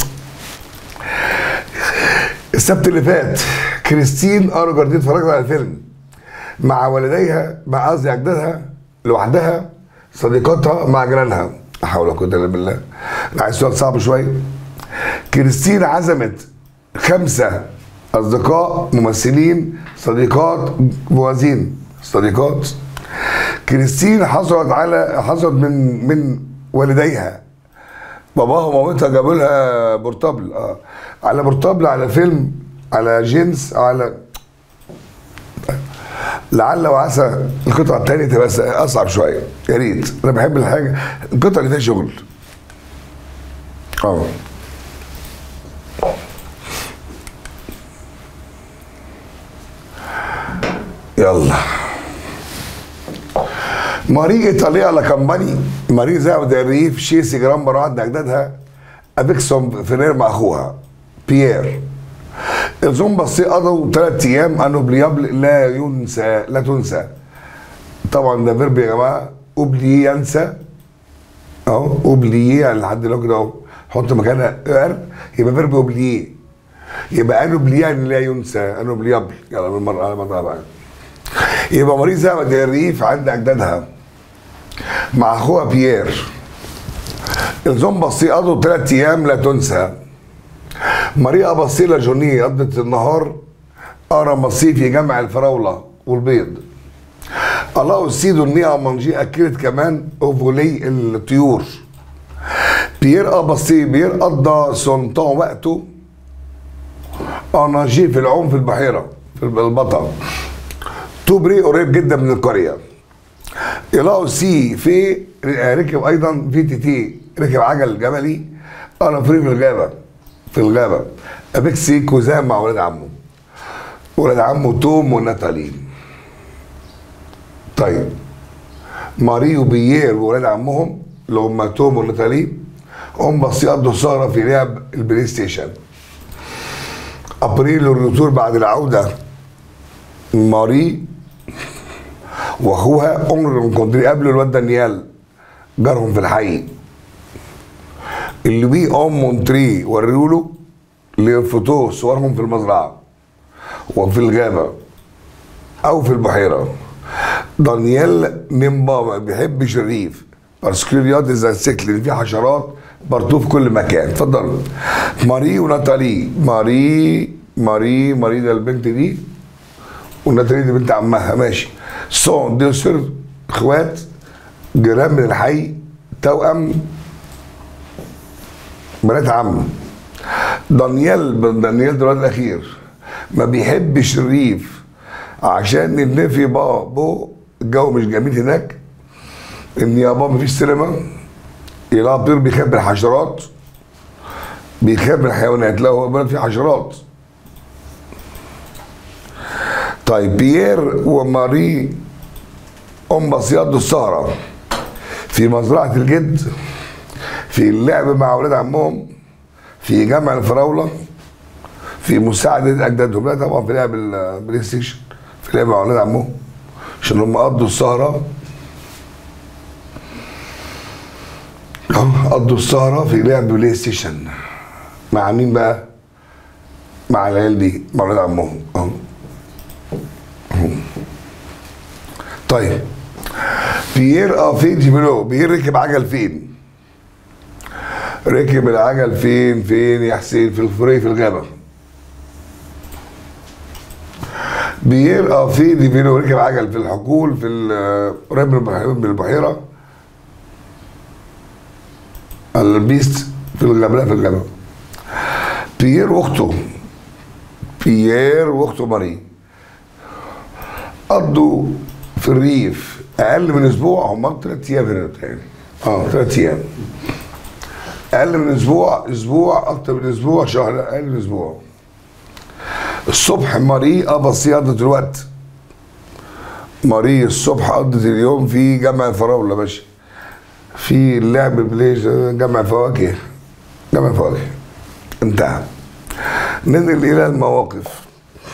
السبت اللي فات كريستين ارجر دي اتفرجت على الفيلم مع والديها مع قصدي اجدادها لوحدها صديقاتها مع جيرانها لا حول ولا قوه الا بالله انا عايز سؤال صعب شويه كريستين عزمت خمسه اصدقاء ممثلين صديقات موازين صديقات كريستين حصلت على حصلت من من والديها باباها ومامتها جابوا لها بورتابل اه على بورتابل على فيلم على جنس على لعل وعسى القطعه الثانيه تبقى س- اصعب شويه يا ريت انا بحب الحاجه القطعه اللي فيها شغل اه يلا ماري ايطاليا لا كامباني ماري ذهبت الريف شيسي جرام براعة اجدادها ابيكسون فينير مع اخوها بيير الزومبا الصي قضوا ثلاث ايام انوبليابل لا ينسى لا تنسى طبعا ده فيرب يا جماعه اوبلي ينسى اهو اوبلي يعني لحد دلوقتي كده اهو حط مكانها ار يبقى فيرب اوبلي يبقى انوبلي يعني لا ينسى انوبليابل يلا بالمره على بعضها بقى يبقى ماري ذهبت الريف عند اجدادها مع اخوها بيير الزومبا الصي قضوا ثلاث ايام لا تنسى ماريا بصيلة جوني قضت النهار قرا مصي في جمع الفراولة والبيض الله السيدو النية مانجي أكلت كمان أوفولي الطيور بيير أبصي بيير قضى سونتون وقته أناجي في العوم في البحيرة في البطل توبري قريب جدا من القرية يلاقوا سي في ركب أيضا في تي تي ركب عجل جملي أنا فري في الغابة في الغابة أبيكسي كوزان مع ولاد عمه ولاد عمه توم وناتالي طيب ماري وبيير وولاد عمهم اللي هم توم وناتالي هم بس يقضوا سهرة في لعب البلاي ستيشن أبريل الرسول بعد العودة ماري واخوها عمر الكونتري قابلوا الواد دانيال جارهم في الحي اللي بيه ام مونتري وريوا له لفوتو صورهم في المزرعه وفي الغابه او في البحيره دانيال نيمبا ما بيحبش الريف باسكو رياض زي السكل اللي فيه حشرات برضو في كل مكان اتفضل ماري وناتالي ماري ماري ماري ده البنت دي وناتالي دي بنت عمها ماشي سون دي سر اخوات جيران من الحي توأم بنات عم دانيال دانيال ده الواد الاخير ما بيحبش الريف عشان النفي بابو الجو مش جميل هناك ان يا بابا مفيش سينما يلاقي طير بيخاف من الحشرات بيخاف من الحيوانات لا هو بلد فيه حشرات طيب بيير وماري ام بصياد السهرة في مزرعة الجد في اللعب مع اولاد عمهم في جمع الفراوله في مساعده اجدادهم لا طبعا في لعب البلاي ستيشن في لعب مع اولاد عمهم عشان هم قضوا السهره أهو، قضوا السهره في لعب بلاي ستيشن مع مين بقى؟ مع العيال دي مع اولاد عمهم اهو أهو. طيب بيير اه فين جيبلو بيير ركب عجل فين ركب العجل فين فين يا حسين في الفري في الغابه بيير اه فين جيبلو ركب عجل في الحقول في ال- قريب من البحيرة- من البحيره البيست في الغابه لا، في الغابه بيير واخته بيير واخته ماري قضوا في الريف اقل من اسبوع هم ثلاث ايام هنا بتهيألي اه ثلاث ايام اقل من اسبوع اسبوع اكتر من اسبوع شهر اقل من اسبوع الصبح ماري قضى قضت الوقت ماري الصبح قضت اليوم في جمع الفراوله باشا في اللعب بلاي جمع فواكه جمع فواكه انتهى ننقل الى المواقف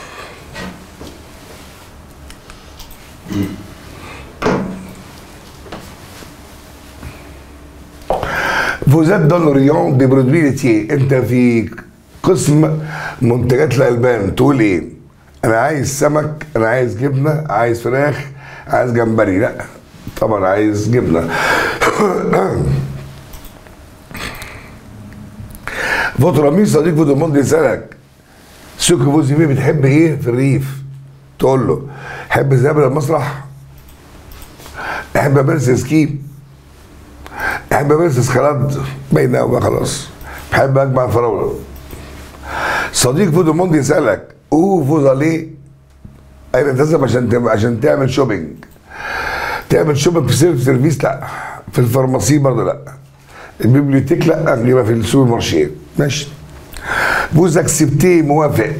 Vous êtes dans le rayon des produits laitiers انت في قسم منتجات الالبان تقول ايه انا عايز سمك انا عايز جبنه عايز فراخ عايز جمبري لا طبعا عايز جبنه votre ami صديق في دوموند يسالك سوق فوزي بتحب ايه في الريف تقول له احب الذهاب الى المسرح احب امارس سكي احب امارس اسخلاط باينه وما خلاص بحب اجمع فراوله صديق فودوموند يسالك او فوزالي اين تذهب عشان تب- عشان تعمل شوبينج تعمل شوبينج في سيرف سيرفيس لا في الفارماسي برضه لا البيبليوتيك لا يبقى في السوبر مارشي ماشي فوز اكسبتي موافق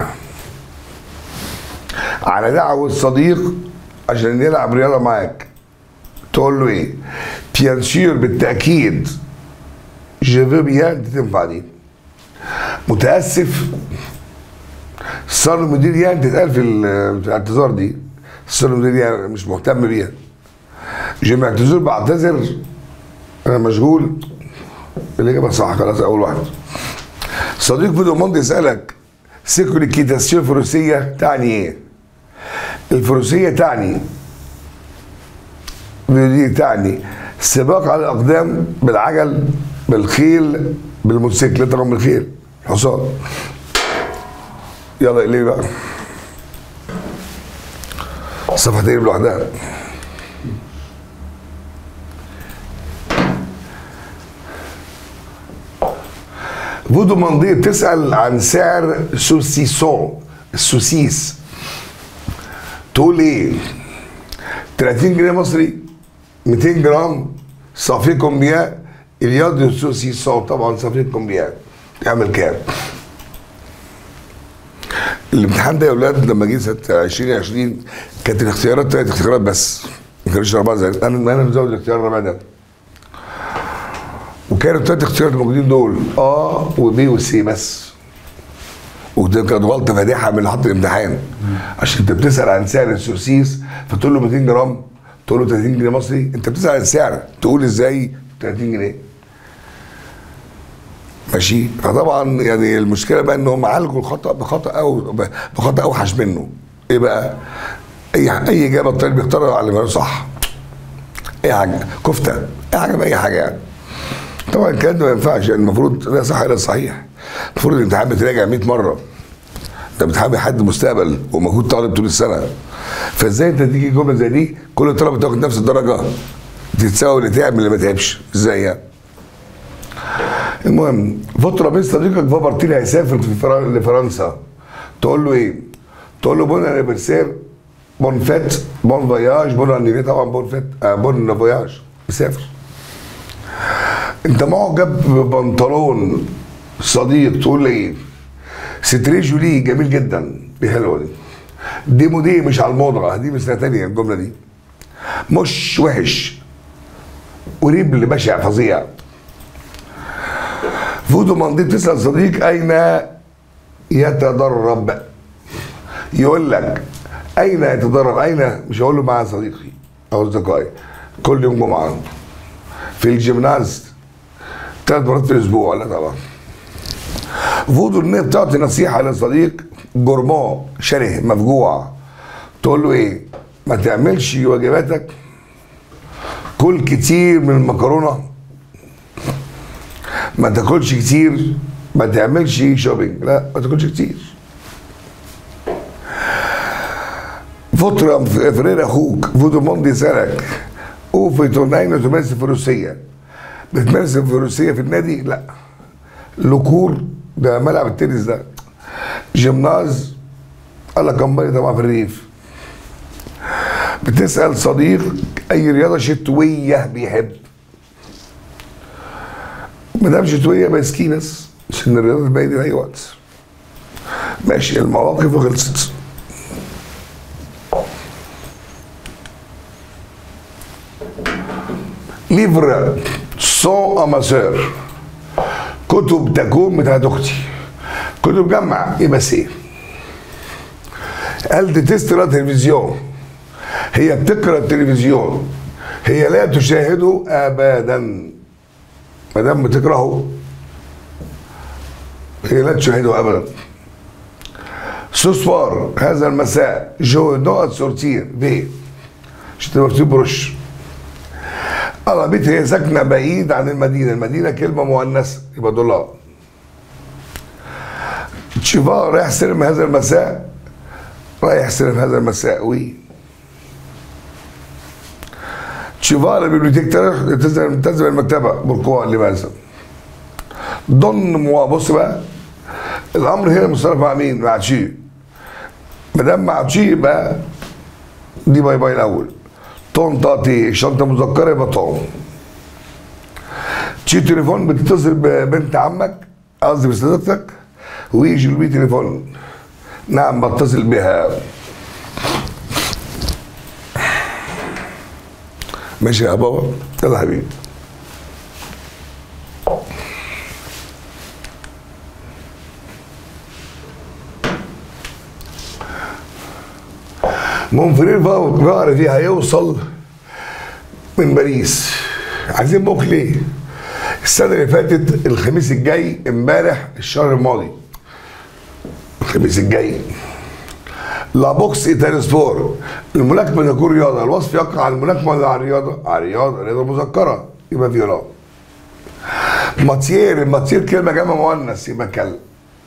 على دعوة صديق عشان يلعب رياضة معاك تقول له ايه بيان سور بالتأكيد جو فو بيان دي تنفع دي متأسف صار المدير يعني تتقال في ال- في الاعتذار دي صار المدير يعني مش مهتم بيها جو معتذر بعتذر انا مشغول الاجابه صح خلاص اول واحد صديق فيديو موند يسالك سيكوليكيتاسيون فروسيه تعني ايه؟ الفروسيه تعني دي تعني سباق على الاقدام بالعجل بالخيل بالموتوسيكل طبعا بالخيل حصان يلا ليه بقى الصفحه تقلب لوحدها فودو مندي بتسأل عن سعر سوسيسون السوسيس تقول ايه 30 جنيه مصري 200 جرام صافي كومبيا الياد سوسيسون طبعا صافي كومبيا يعمل كام الامتحان ده يا اولاد لما جه سنه 2020 كانت الاختيارات ثلاث اختيارات بس ما كانوش اربعه زي انا انا مزود الاختيار الرابع ده وكانوا الثلاث اختيارات الموجودين دول اه وبي وسي بس وده كانت غلطه فادحه من اللي حط الامتحان عشان انت بتسال عن سعر السوسيس فتقول له 200 جرام تقول له 30 جنيه مصري انت بتسال عن السعر تقول ازاي 30 جنيه ماشي فطبعا يعني المشكله بقى ان هم عالجوا الخطا بخطا او بخطا اوحش منه ايه بقى اي اي اجابه الطالب بيختارها على ما صح اي حاجه كفته اي حاجه باي حاجه يعني طبعا الكلام ده ما ينفعش يعني المفروض لا صح ولا صحيح المفروض الامتحان بتراجع 100 مره انت بتحامي حد مستقبل ومجهود طالب طول السنه فازاي انت تيجي جمله زي دي كل الطلبه تاخد نفس الدرجه تتساوي اللي تعب من اللي ما تعبش ازاي يعني المهم فترة بين صديقك فابرتيل هيسافر في فرن... لفرنسا تقول له ايه؟ تقول له بون انيفرسير بون فيت بون فياج بون انيفي طبعا بون فيت آه بون فياج يسافر انت معجب ببنطلون صديق تقول لي ايه؟ ستري جولي جميل جدا دي حلوه دي دي مودي مش على الموضه دي من سنه تانيه الجمله دي مش وحش قريب لبشع فظيع فودو مندي بتسال صديق اين يتدرب يقول لك اين يتدرب اين مش هقول له مع صديقي او اصدقائي كل يوم جمعه في الجيمناز ثلاث مرات في الاسبوع لا طبعا فودو ان هي بتعطي نصيحه لصديق جورمون شره مفجوع تقول له ايه ما تعملش واجباتك كل كتير من المكرونه ما تاكلش كتير ما تعملش شوبينج لا ما تاكلش كتير فترة فرير اخوك فودو موندي سالك اوفي توناين تمارس الفروسية بتمارس الفروسية في النادي لا لوكور ده ملعب التنس ده جيمناز قال لك كمباني طبعا في الريف بتسأل صديق أي رياضة شتوية بيحب ما دام شتوية بسكي بس عشان الرياضة الباقية دي أي وقت ماشي المواقف خلصت ليفر سون اماسور كتب تكون بتاعت اختي كتب جمع يبقى سي قال تسترى تلفزيون هي بتقرا التلفزيون هي لا تشاهده ابدا ما دام بتكرهه هي لا تشاهده ابدا سوسوار هذا المساء جو نقط سورتير بي عشان تبقى مكتوب برش قربت هي ساكنه بعيد عن المدينه المدينه كلمه مؤنثه يبقى دولار تشيفا رايح سينما هذا المساء رايح سينما هذا المساء وي تشيفا البيبليوتيك تلتزم تلتزم المكتبه بالقوة لماذا؟ ضن موا بص بقى الامر هنا مصرف مع مين؟ مع تشي ما دام مع تشي يبقى دي باي باي الاول طون تعطي شنطه مذكره يبقى طون تشي تليفون بتتصل ببنت عمك قصدي بصديقتك ويجي بيه تليفون نعم بتصل بها ماشي يا بابا يلا يا حبيبي مونفرير فار دي هيوصل من باريس عايزين بوك ليه؟ السنة اللي فاتت الخميس الجاي امبارح الشهر الماضي الخميس الجاي لا بوكس ايتال سبور الملاكمة تكون رياضة الوصف يقع على الملاكمة ولا على الرياضة؟ على الرياضة رياضة مذكرة يبقى فيولا ماتير الماتير كلمة جمع مؤنث يبقى كلب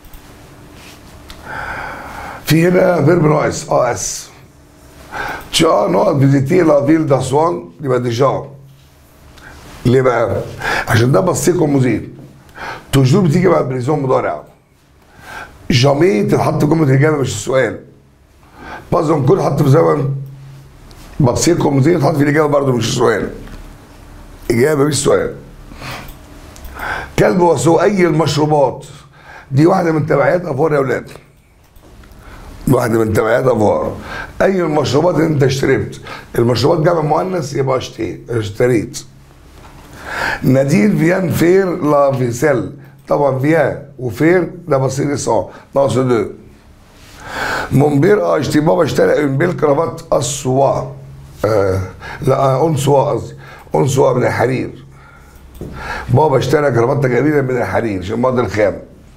في هنا فيرب ناقص اه اس تشا نقط فيزيتي لا فيل داسوان يبقى ديجا ليه بقى؟ عشان ده بسيط كوموزيت توجور بتيجي مع بريزون مضارع جامي تتحط جمله الاجابه مش السؤال بازون كل حط في زمن بسيط كوموزيت تتحط في الاجابه برضه مش السؤال اجابه مش سؤال كلب وسوء اي المشروبات دي واحده من تبعيات افوار يا اولاد واحده من تبعيات افوار اي المشروبات اللي انت اشتريت المشروبات جمع مؤنث يبقى اشتريت اشتريت نادين فيان فير لا فيسيل طبعا فيان وفير ده بصير صا ناقص دو مونبير اه اشتري بابا اشترى امبيل كرافات اسوا آه لا انسوا قصدي انسوا من الحرير بابا اشترى كرافته جميله من الحرير عشان المواد الخام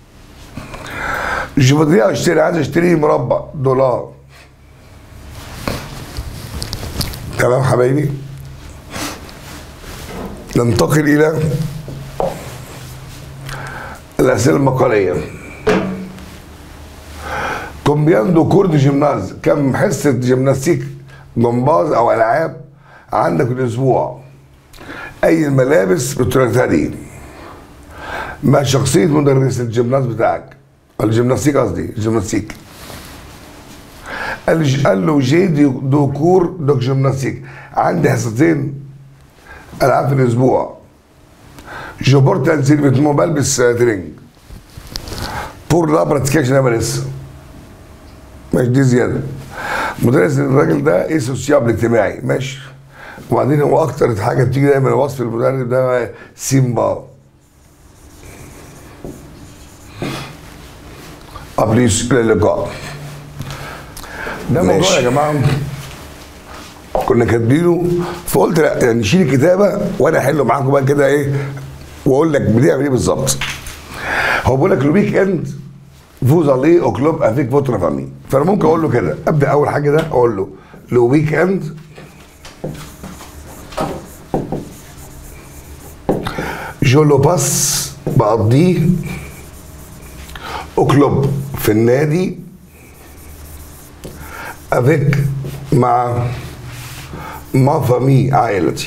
جيفودريا اشتري عايز اشتري مربع دولار تمام حبايبي ننتقل الى الاسئله المقاليه كومبيان دو كور دي جيمناز كم حصه جيمناستيك جمباز او العاب عندك الاسبوع اي الملابس بالثلاثه دي مع شخصيه مدرس الجيمناز بتاعك الجيمناستيك قصدي الجيمناستيك قال قال له جي دي دو كور دو جيمناستيك عندي حصتين العاب في الاسبوع جو بورت ان سيرفيتمون بلبس ترينج بور لا براتيكيشن امارس ماشي دي زياده مدرس الراجل ده ايه سوسيابل اجتماعي ماشي وبعدين هو اكتر حاجه بتيجي دايما وصف المدرب ده سيمبا ابليس الى اللقاء ده موضوع ماشي. يا جماعه كنا كاتبينه فقلت لا يعني نشيل الكتابه وانا احله معاكم بقى كده ايه واقول لك بنعمل ايه بالظبط هو بيقول لك الويك اند فوز عليه او كلوب افيك فوتر فامي فانا ممكن اقول له كده ابدا اول حاجه ده اقول له لو ويك اند جو لو باس بقضيه او كلوب في النادي افيك مع ما فامي عائلتي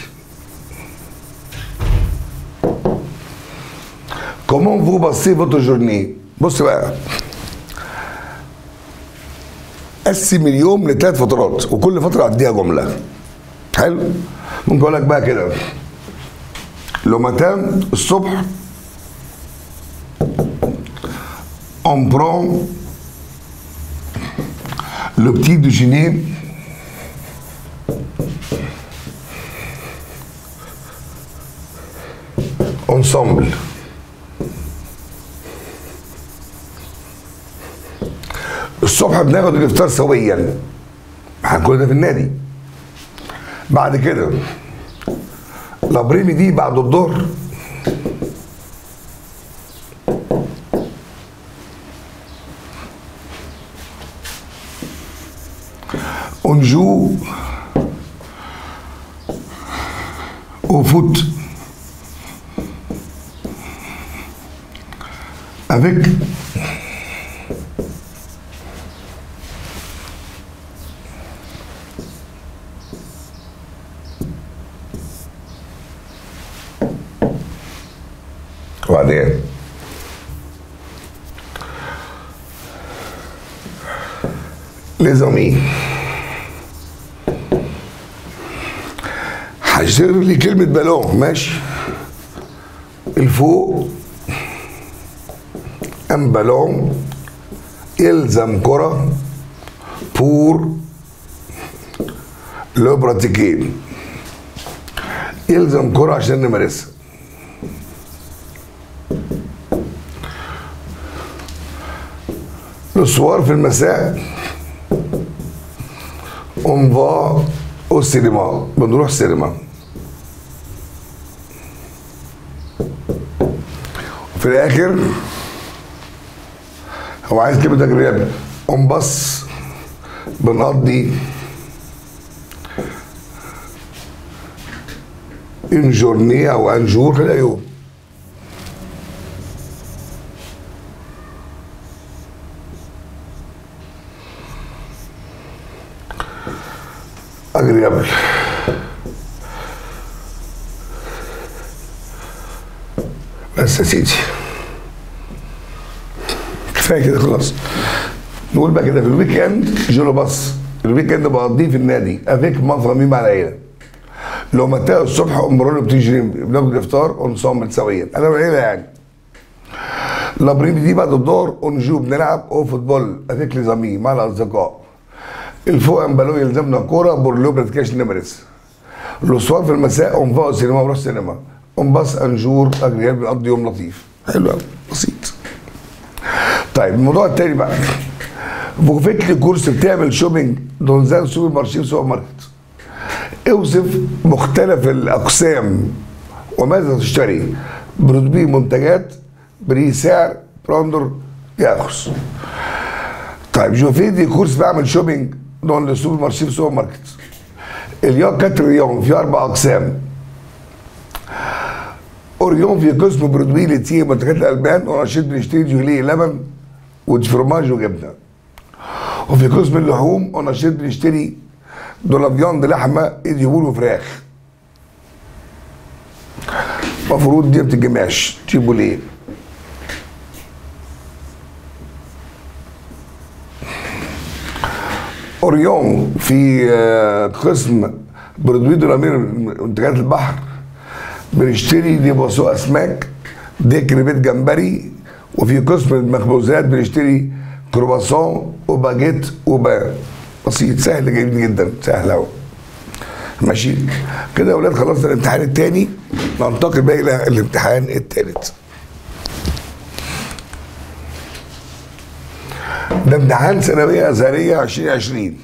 كومون فو باسي فوتو جورني بص بقى قسم اليوم لثلاث فترات وكل فتره اديها جمله حلو ممكن اقول لك بقى كده لو متان الصبح on prend le petit déjeuner ensemble. الصبح بناخد الافطار سويا هنكون ده في النادي بعد كده الابريمي دي بعد الظهر on joue au foot avec وبعدين les amis هشتغل لي كلمة بالون ماشي الفوق ام بالون يلزم كرة بور لو براتيكين يلزم كرة عشان نمارسها الصور في المساء on va au cinéma بنروح سينما في الاخر هو عايز كلمه تجريبيه on بس بنقضي une journée او un jour كده يوم agréable. بس يا سيدي كفايه كده خلاص نقول بقى كده في الويك اند جولو باص الويك اند بقضيه في النادي افيك مفرمي مع العيله لو متى الصبح امبرونو بتيجي بناخد الافطار ونصوم سويا انا والعيله يعني لابريمي دي بعد الظهر ونجو بنلعب او فوتبول افيك لي زامي مع الاصدقاء الفوق امبالو يلزمنا كوره بورلو براتيكاش نمرس الاسوار في المساء اون فا سينما بروح سينما اون باس انجور اجريال بنقضي يوم لطيف حلو قوي بسيط طيب الموضوع التاني بقى بوفيت لي كورس بتعمل شوبينج دونزان سوبر مارشي سوبر ماركت اوصف مختلف الاقسام وماذا تشتري برودبي منتجات بري سعر براندر ياخذ طيب جو في دي كورس بعمل شوبينج دون السوبر مارشي في سوبر ماركت اليوم كاتريون في اربع اقسام اوريون في قسم برودوي لتيه منتجات الالبان ورشيد بنشتري جوليه لبن وفرماج وجبنه وفي قسم اللحوم ونشيد بنشتري دول فياند لحمه يجيبوا له فراخ المفروض دي ما بتتجمعش تجيبوا ليه اوريون في آه، قسم برودوي دولامير منتجات البحر بنشتري دي بوسو اسماك دي كريبات جمبري وفي قسم المخبوزات بنشتري كرواسون وباجيت وبا بسيط سهل جدا جدا سهل اهو ماشي كده يا اولاد خلصنا الامتحان الثاني ننتقل بقى الى الامتحان الثالث ده امتحان ثانويه ازهريه 2020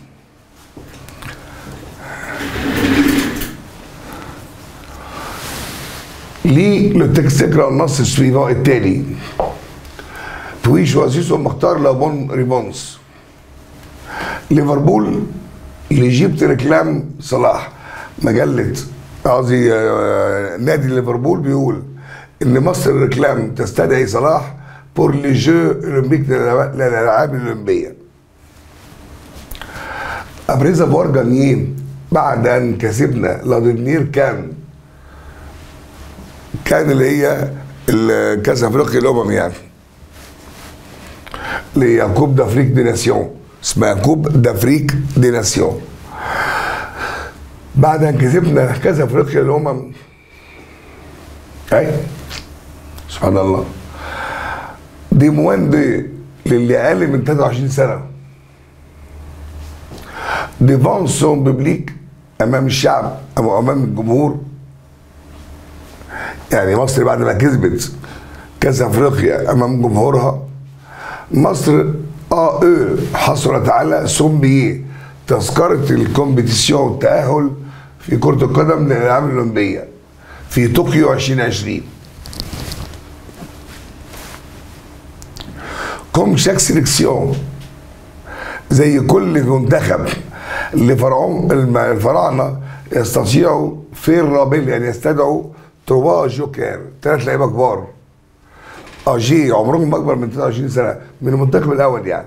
ليه le texte يقرا النص السويفون التالي puis choisis son مختار la bonne réponse ليفربول لجبت ريكلام صلاح مجلة قصدي آه، نادي ليفربول بيقول ان مصر ريكلام تستدعي صلاح بور لي جو اولمبيك للالعاب الاولمبيه ابريز افوار جانييه بعد ان كسبنا لادنير كان كان اللي هي ال- كاس افريقيا الامم يعني ليعقوب دافريك دي ناسيون اسمها يعقوب دافريك دي ناسيون بعد ان كسبنا كاس افريقيا الامم اي سبحان الله دي موان دي للي اقل من 23 سنه ديفون سون بيبليك امام الشعب او امام الجمهور يعني مصر بعد ما كسبت كاس افريقيا امام جمهورها مصر اه او حصلت على سومبييه تذكره الكومبيتيسيون التاهل في كره القدم للالعاب الاولمبيه في طوكيو 2020 كوم شاك سيليكسيون زي كل منتخب لفرعون الم- الفراعنه يستطيعوا في الرابل يعني يستدعوا تروا جوكر ثلاث لعيبه كبار اجي عمرهم اكبر من 23 سنه من المنتخب الاول يعني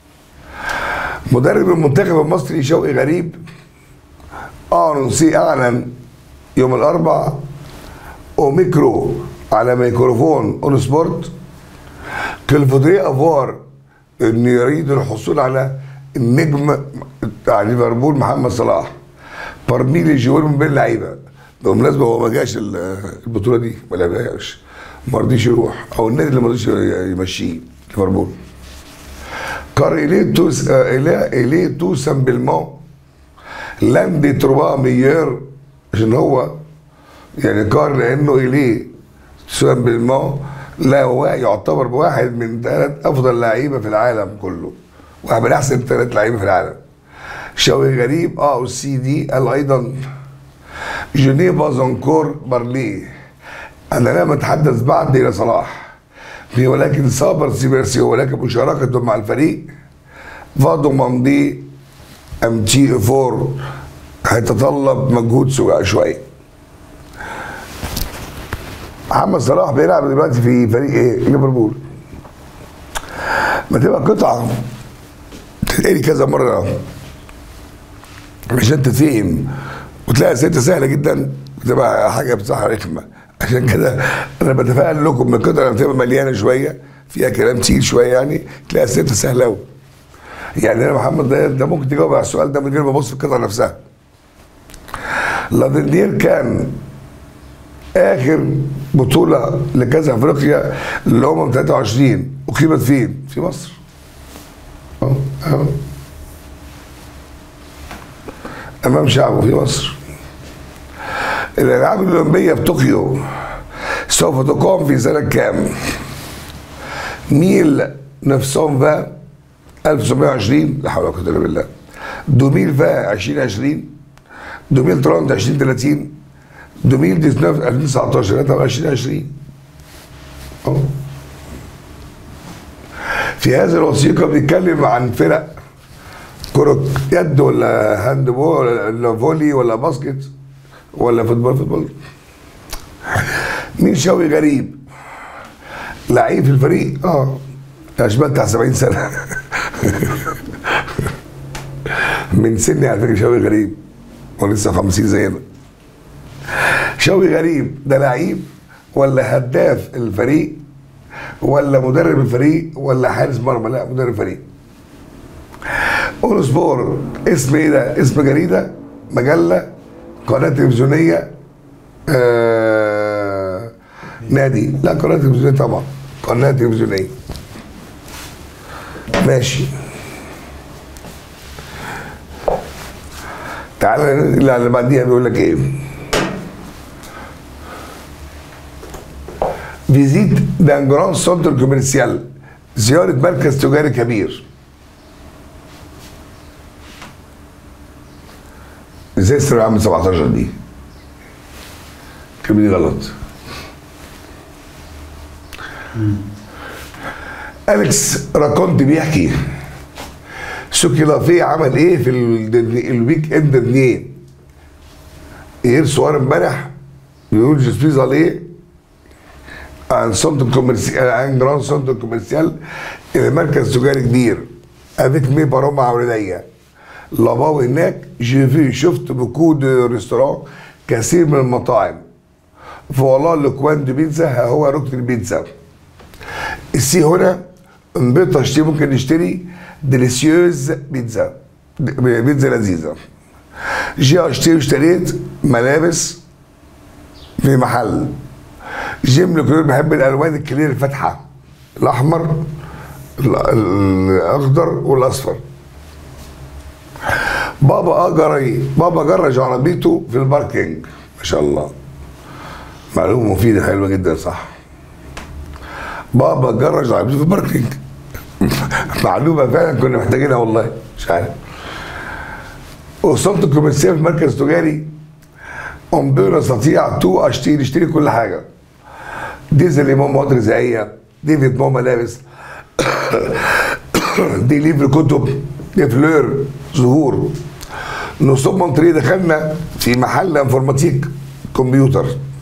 مدرب المنتخب المصري شوقي غريب انونسي اعلن يوم الاربعاء اوميكرو على ميكروفون اون سبورت كالفودري افوار انه يريد الحصول على النجم بتاع ليفربول محمد صلاح برمي لي جوار من بين اللعيبه بالمناسبه هو ما جاش ال- البطوله دي ما لعبهاش ما رضيش يروح او النادي اللي ما رضيش يمشيه ليفربول car il est tout, euh, il est, il est tout simplement l'un des trois meilleurs عشان هو يعني كار لانه اليه سامبلمون لا هو يعتبر واحد من ثلاث افضل لعيبه في العالم كله واحد من احسن ثلاث لعيبه في العالم شوقي غريب اه والسي دي قال ايضا je n'ai pas encore parlé انا لم اتحدث بعد الى صلاح في ولكن صابر سيبرسيو ولكن مشاركته مع الفريق فادو ممضي ام تي فور هيتطلب مجهود سوا- شويه محمد صلاح بيلعب دلوقتي في فريق ايه؟ ليفربول ما تبقى قطعه تتقري كذا مره عشان تتفهم وتلاقي اسئلتها سهله جدا بتبقى حاجه بصراحه رخمه عشان كده انا بتفائل لكم من القطعه لما تبقى مليانه شويه فيها كلام تقيل شويه يعني تلاقي اسئلتها سهله قوي يعني انا محمد ده, ده ممكن تجاوب على السؤال ده من غير ما تبص في القطعه نفسها لافندير كان اخر بطوله لكاس افريقيا للامم 23 اقيمت فين؟ في مصر. اه اه امام شعبه في مصر. الالعاب الاولمبيه في طوكيو سوف تقام في سنه كام؟ ميل 920 1920 لا حول ولا قوه الا بالله. 2020 2020 2030 2030 2019 2019 2020 أهو. في هذه الوثيقه بيتكلم عن فرق كرة يد ولا هاند بول ولا فولي ولا باسكت ولا فوتبول فوتبول مين شوقي غريب لعيب في الفريق اه اشبال بتاع 70 سنه من سني على فكره شوقي غريب ولسه 50 زينا شوقي غريب ده لعيب ولا هداف الفريق ولا مدرب الفريق ولا حارس مرمى لا مدرب فريق اون سبور اسم ايه ده اسم جريده مجله قناه تلفزيونيه آه نادي لا قناه تلفزيونيه طبعا قناه تلفزيونيه ماشي تعالى اللي على بعديها بيقول لك ايه فيزيت دان جراند سنتر كوميرسيال زيارة مركز تجاري كبير ازاي الثانوي عام 17 دي الكلمه دي غلط اليكس راكونت بيحكي سوكيلافي عمل ايه في ال- الويك اند اتنين ايه سؤال امبارح بيقول جسبيز عليه عن سنتر كوميرسيال عن جراند سنتر كوميرسيال الى مركز تجاري كبير افيك مي بارو مع ولديا لاباو هناك جي في شفت بوكو دو ريستوران كثير من المطاعم فوالله لوكوان دو بيتزا ها هو ركن البيتزا السي هنا انبطة اشتري ممكن نشتري ديليسيوز بيتزا بيتزا لذيذة جي اشتري اشتريت ملابس في محل جيم لكل بحب الالوان الكلير الفاتحه الاحمر ال- الاخضر والاصفر بابا اجري بابا جرج عربيته في الباركينج ما شاء الله معلومه مفيده حلوه جدا صح بابا جرج عربيته في الباركينج معلومه فعلا كنا محتاجينها والله مش عارف وصلت الكوميرسيه في مركز تجاري أمبير نستطيع تو اشتري نشتري كل حاجه ديزل امام مواد غذائيه ديفيد ماما ملابس دي ليفر كتب دي فلور زهور نصب منطري دخلنا في محل انفورماتيك كمبيوتر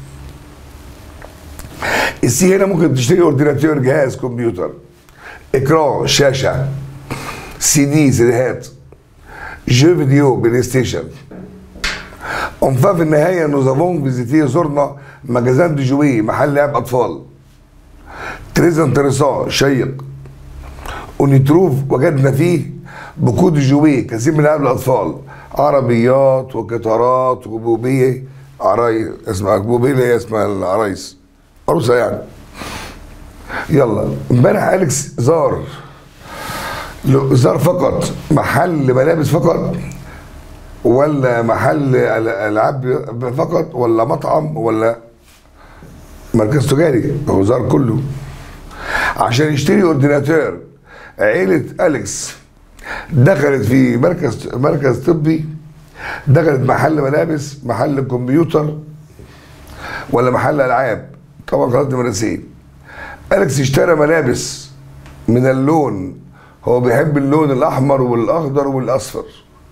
السي هنا ممكن تشتري اورديناتور جهاز كمبيوتر اكران شاشه سي دي سيديهات جو فيديو بلاي ستيشن Enfin في النهاية nous avons visité زرنا مجازان دي جوي محل لعب أطفال تريز انتريسون شيق ونتروف وجدنا فيه بكود دي جوي كثير من لعب الأطفال عربيات وقطارات وبوبية عراي اسمها بوبية اللي هي اسمها العرايس عروسة يعني يلا امبارح أليكس زار لو- زار فقط محل ملابس فقط ولا محل ال- العاب فقط ولا مطعم ولا مركز تجاري هو زار كله عشان يشتري اورديناتور عيلة أليكس دخلت في مركز مركز طبي دخلت محل ملابس محل كمبيوتر ولا محل ألعاب طبعا قناة مدرسين أليكس اشترى ملابس من اللون هو بيحب اللون الأحمر والأخضر والأصفر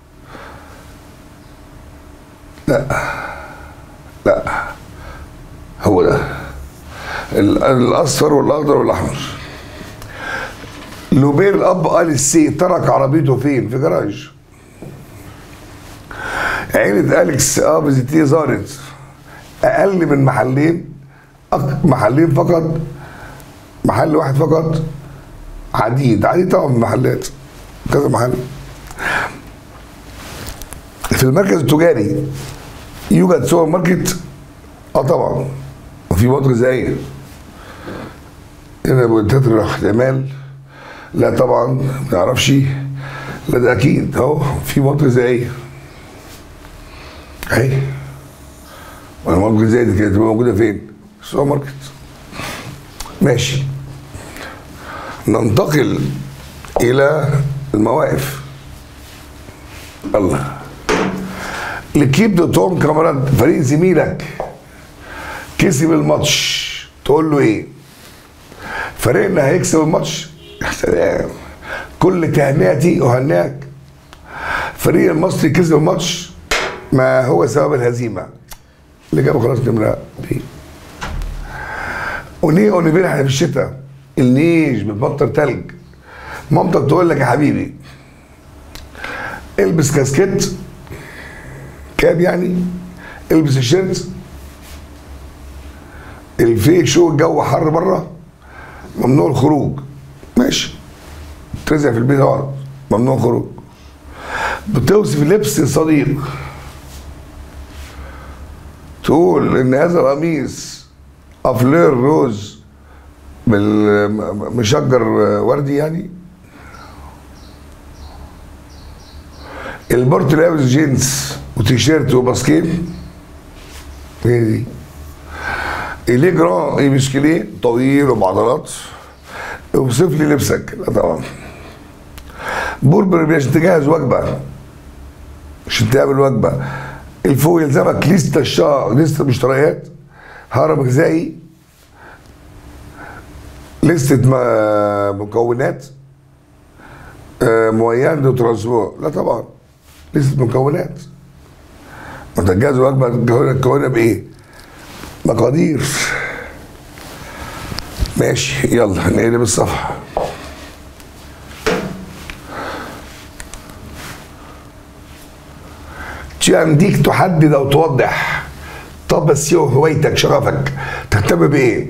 لا هو ده ال- الاصفر والاخضر والاحمر لوبير الاب قال السي ترك عربيته فين في جراج عيلة أليكس اه فيزيتيه زارت أقل من محلين أك- محلين فقط محل واحد فقط عديد عديد طبعا من محلات كذا محل في المركز التجاري يوجد سوبر ماركت اه طبعا وفي مواد غذائيه هنا بتطرح احتمال لا طبعا ما نعرفش لا ده اكيد اهو في مواد غذائيه اهي والمواد الغذائيه دي كانت تبقى موجوده فين؟ في السوبر ماركت ماشي ننتقل الى المواقف الله لكيب دو توم كاميرات فريق زميلك كسب الماتش تقول له ايه فريقنا هيكسب الماتش يا سلام كل تهنئتي اهنئك فريق المصري كسب الماتش ما هو سبب الهزيمه اللي جابه خلاص نمره بي ونيه اونيفير احنا في الشتاء النيش بتمطر تلج مامتك تقول لك يا حبيبي البس كاسكيت كاب يعني البس الشيرت الفيك شو الجو حر بره ممنوع الخروج ماشي ترزع في البيت اقعد ممنوع الخروج بتوصف لبس صديق تقول ان هذا القميص افلير روز بالمشجر وردي يعني البورت لابس جينز وتيشيرت وباسكين هي دي إليه جران ايه مسكليه طويل وبعضلات اوصف لي لبسك لا طبعا بربر عشان تجهز وجبه عشان تعمل وجبه الفوق يلزمك لستة الشهر لستة مشتريات هرم غذائي لستة م- مكونات آه، مويان دو ترانسبور لا طبعا لستة مكونات ما انت الجهاز الوجبة تكونها بايه؟ مقادير ماشي يلا نقلب الصفحة عنديك تحدد او توضح طب بس هو هوايتك شغفك تهتم بايه؟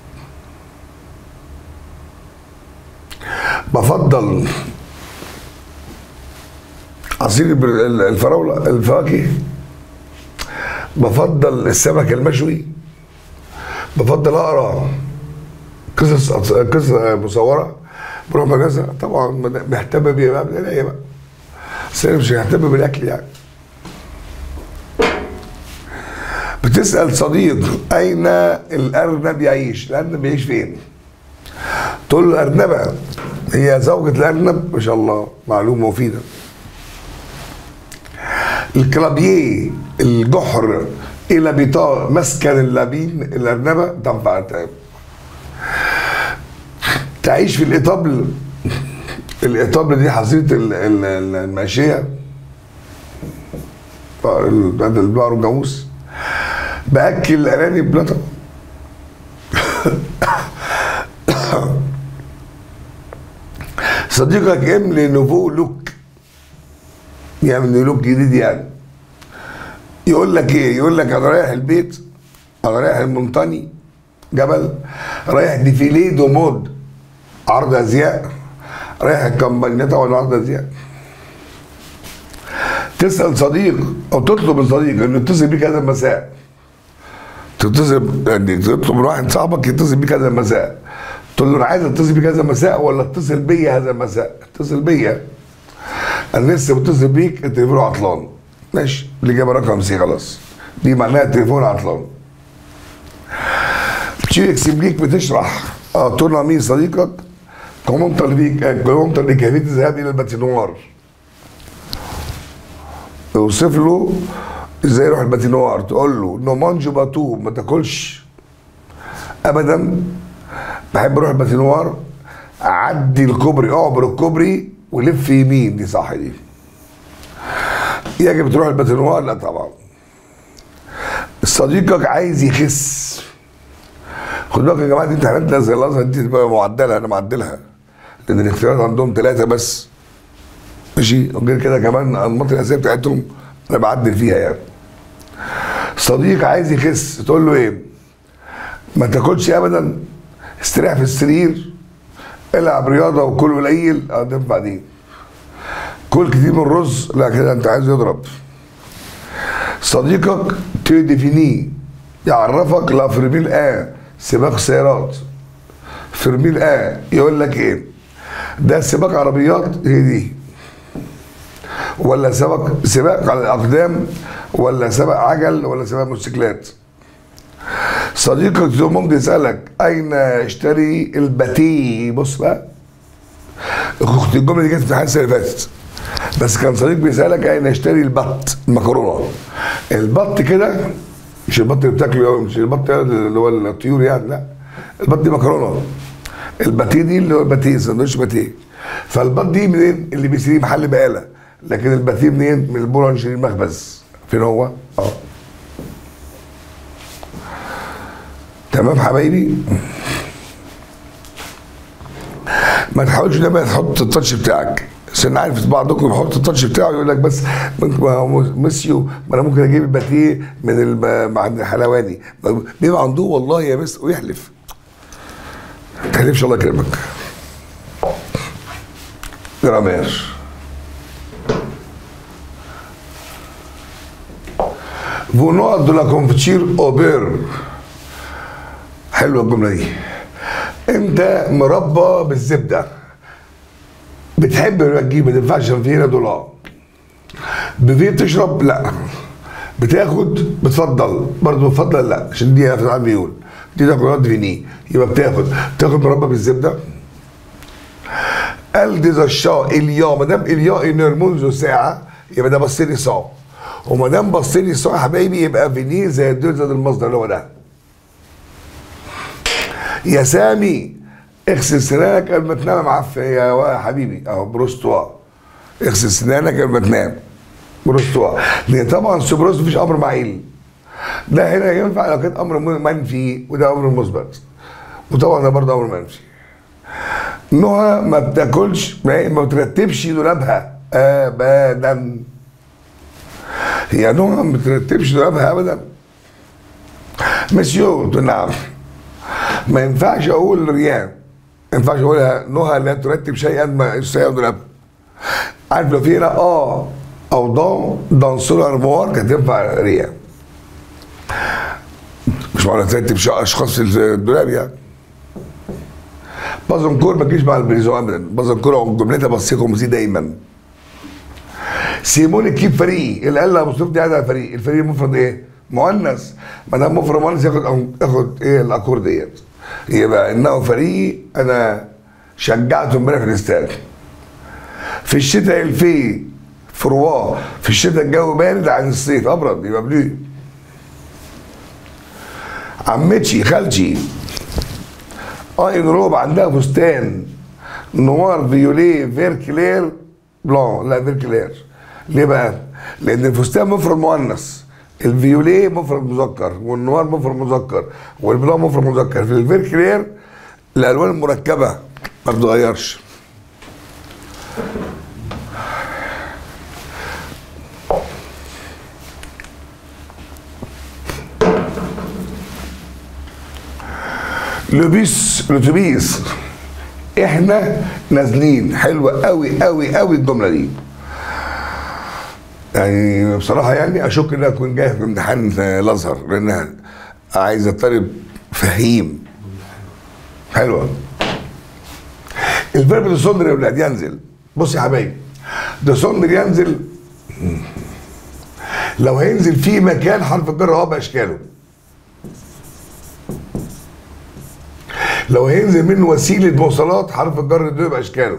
بفضل عصير البر- الفراولة الفواكه بفضل السمك المشوي بفضل اقرا قصص قصص مصوره بروح مدرسه طبعا مهتم بيها بقى من العيله بقى بس انا مش ههتم بالاكل يعني بتسال صديق اين الارنب يعيش؟ الارنب يعيش فين؟ تقول له الارنبه هي زوجة الارنب ما شاء الله معلومه مفيده الكلابيه الجحر الى بطاء مسكن اللبين الارنبه تنفع تعب تعيش في الاطابل الاطابل دي حصيله ال- ال- ال- الماشيه بقر- ال- البقر والجاموس باكل الارانب لا طبعا صديقك املي نوفو لوك يعمل لوك جديد يعني يقول لك ايه يقول لك انا رايح البيت انا رايح المنطني جبل رايح ديفيليه دو مود عرض ازياء رايح الكمبانيات ولا عرض ازياء تسال صديق او تطلب من صديق انه يتصل بيك هذا المساء تتصل يعني تطلب من واحد صاحبك يتصل بيك هذا المساء تقول له انا عايز اتصل بيك هذا المساء ولا اتصل بيا هذا المساء اتصل بيا انا لسه متصل بيك التليفون عطلان ماشي الاجابه رقم سي خلاص دي معناها التليفون عطلان تشيل اكسبليك بتشرح اه تقول مين صديقك كومنتر ليك كومنتر لكيفيه الذهاب الى الباتينوار اوصف له ازاي يروح الباتينوار تقول له نو مانج باتو ما تاكلش ابدا بحب اروح الباتينوار اعدي الكوبري اعبر الكوبري ولف يمين دي صح دي يجب تروح الباتينوار لا طبعا صديقك عايز يخس خد بالك يا جماعه دي امتحانات زي الازهر دي تبقى معدله انا معدلها لان الاختيارات عندهم ثلاثه بس ماشي وغير كده كمان انماط الاسئله بتاعتهم انا بعدل فيها يعني صديق عايز يخس تقول له ايه ما تاكلش ابدا استريح في السرير العب رياضه وكل قليل اه تنفع دي كل كتير من الرز لا كده انت عايز يضرب صديقك تديفينيه يعرفك لا فرميل اه سباق سيارات فرميل اه يقول لك ايه ده سباق عربيات هي دي ولا سباق سباق على الاقدام ولا سباق عجل ولا سباق موتوسيكلات صديقك ممكن يسالك اين اشتري الباتيه بص بقى اخت الجمله دي كانت في الامتحان السنه اللي فاتت بس كان صديق بيسالك اين اشتري البط المكرونه البط كده مش البط اللي بتاكله مش البط اللي هو الطيور يعني لا البط دي مكرونه الباتيه دي اللي هو الباتيه سندوتش باتيه فالبط دي منين اللي بيشتريه محل بقاله لكن الباتيه منين من البولانشري المخبز فين هو اه تمام حبايبي ما تحاولش دايما تحط التاتش بتاعك بس انا عارف بعضكم يحط التاتش بتاعه يقول لك بس ممكن ما هو مسيو ما انا ممكن اجيب الباتيه من الم- عند الحلواني بيبقى عنده والله يا بس ويحلف ما تحلفش الله يكرمك جرامير فونوار دو لا كونفتشير اوبير حلوه الجمله دي انت مربى بالزبده بتحب لما تجيب ما تنفعش عشان في هنا دولار بفيه تشرب لا بتاخد بتفضل برضه بتفضل لا عشان دي في العالم بيقول دي تاكل رد فيني يبقى بتاخد تاخد مربى بالزبده قال دي الشا اليا ما دام اليا انر منذ ساعه يبقى ده بصيري صا وما دام بص لي السؤال يا حبايبي يبقى فينير زي الدول زائد المصدر اللي هو ده يا سامي اغسل سنانك قبل ما تنام يا معفن يا حبيبي اهو بروستوا اغسل سنانك قبل ما تنام بروستوا لان طبعا سوبروس مفيش امر معيل ده هنا ينفع لو كان امر منفي وده امر مثبت وطبعا ده برضه امر منفي نهى ما بتاكلش ما ما بترتبش دولابها ابدا هي نهى ما بترتبش دولابها ابدا مسيو قلت نعم ما ينفعش اقول ريان ما ينفعش اقولها نهى لا ترتب شيئا ما يستطيع دولابها عارف لو في هنا اه او دون دون سولار موار كانت تنفع ريان مش معنى ترتب اشخاص في الدولاب يعني بازنكور ما تجيش مع البريزون ابدا بازنكور جملتها بسيطه ومزيد دايما سيمون الكيب فريق اللي قال لها مصطفى دي قاعده فريق الفريق مفرد ايه؟ مؤنث ما دام مفرد مؤنث ياخد ياخد ايه الاكور ديت يبقى انه فريق انا شجعته امبارح في الاستاد في الشتاء الفي فرواه في الشتاء الجو بارد عن الصيف ابرد يبقى بلو عمتي خالتي اين روب عندها فستان نوار فيوليه فير كلير بلون لا فير كلير ليه بقى؟ لان الفستان مفرد مؤنث الفيوليه مفرد مذكر والنوار مفرد مذكر والبلون مفرد مذكر في الفير كلير الالوان المركبه ما بتتغيرش لبيس الاتوبيس احنا نازلين حلوه قوي قوي قوي الجمله دي يعني بصراحه يعني اشك انها تكون جايه في امتحان الازهر لانها عايزه طالب فهيم حلوه الفيرب ديسوندر يا ولاد ينزل بص يا حبايبي ديسوندر ينزل لو هينزل في مكان حرف الجر هو باشكاله لو هينزل منه وسيله مواصلات حرف الجر ده باشكاله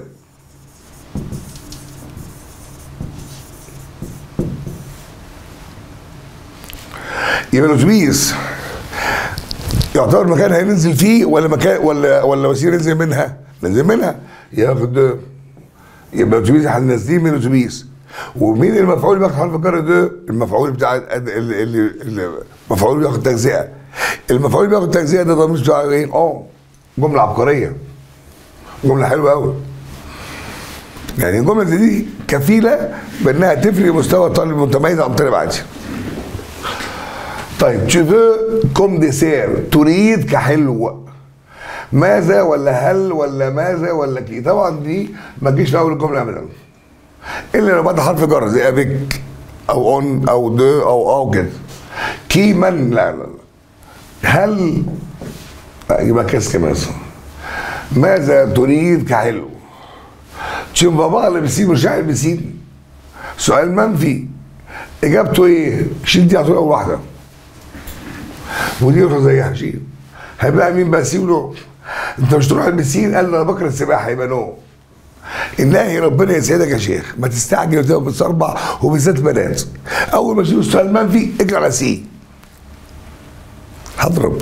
يبقى الاتوبيس يعتبر مكان هينزل فيه ولا مكان ولا ولا وسيله ينزل منها؟ ننزل منها ياخد يبقى الاتوبيس احنا نازلين من الاتوبيس ومين المفعول بياخد حرف الجر ده؟ المفعول بتاع اللي اللي المفعول بياخد تجزئه المفعول بياخد تجزئه ده ضمير بتاع ايه؟ اه جمله عبقريه جمله حلوه قوي يعني الجمله دي كفيله بانها تفرق مستوى الطالب المتميز عن الطالب عادي طيب tu veux comme dessert تريد كحلو ماذا ولا هل ولا ماذا ولا كي طبعا دي ما تجيش في اول الجمله ابدا الا لو بعد حرف جر زي افيك او اون او دو او او كده كي من لا لا لا هل يبقى كاس مثلا ماذا تريد كحلو تشوف بابا اللي بيسين مش عارف بيسين سؤال منفي اجابته ايه؟ شيل دي على طول اول واحده ودي زيها شيل هيبقى مين بقى سيبله انت مش تروح البسين قال له انا بكره السباحه يبقى نو الله ربنا يسعدك يا شيخ ما تستعجل وتبقى بتصربع وبالذات بنات اول ما تشوف السؤال منفي اجري على سي هضرب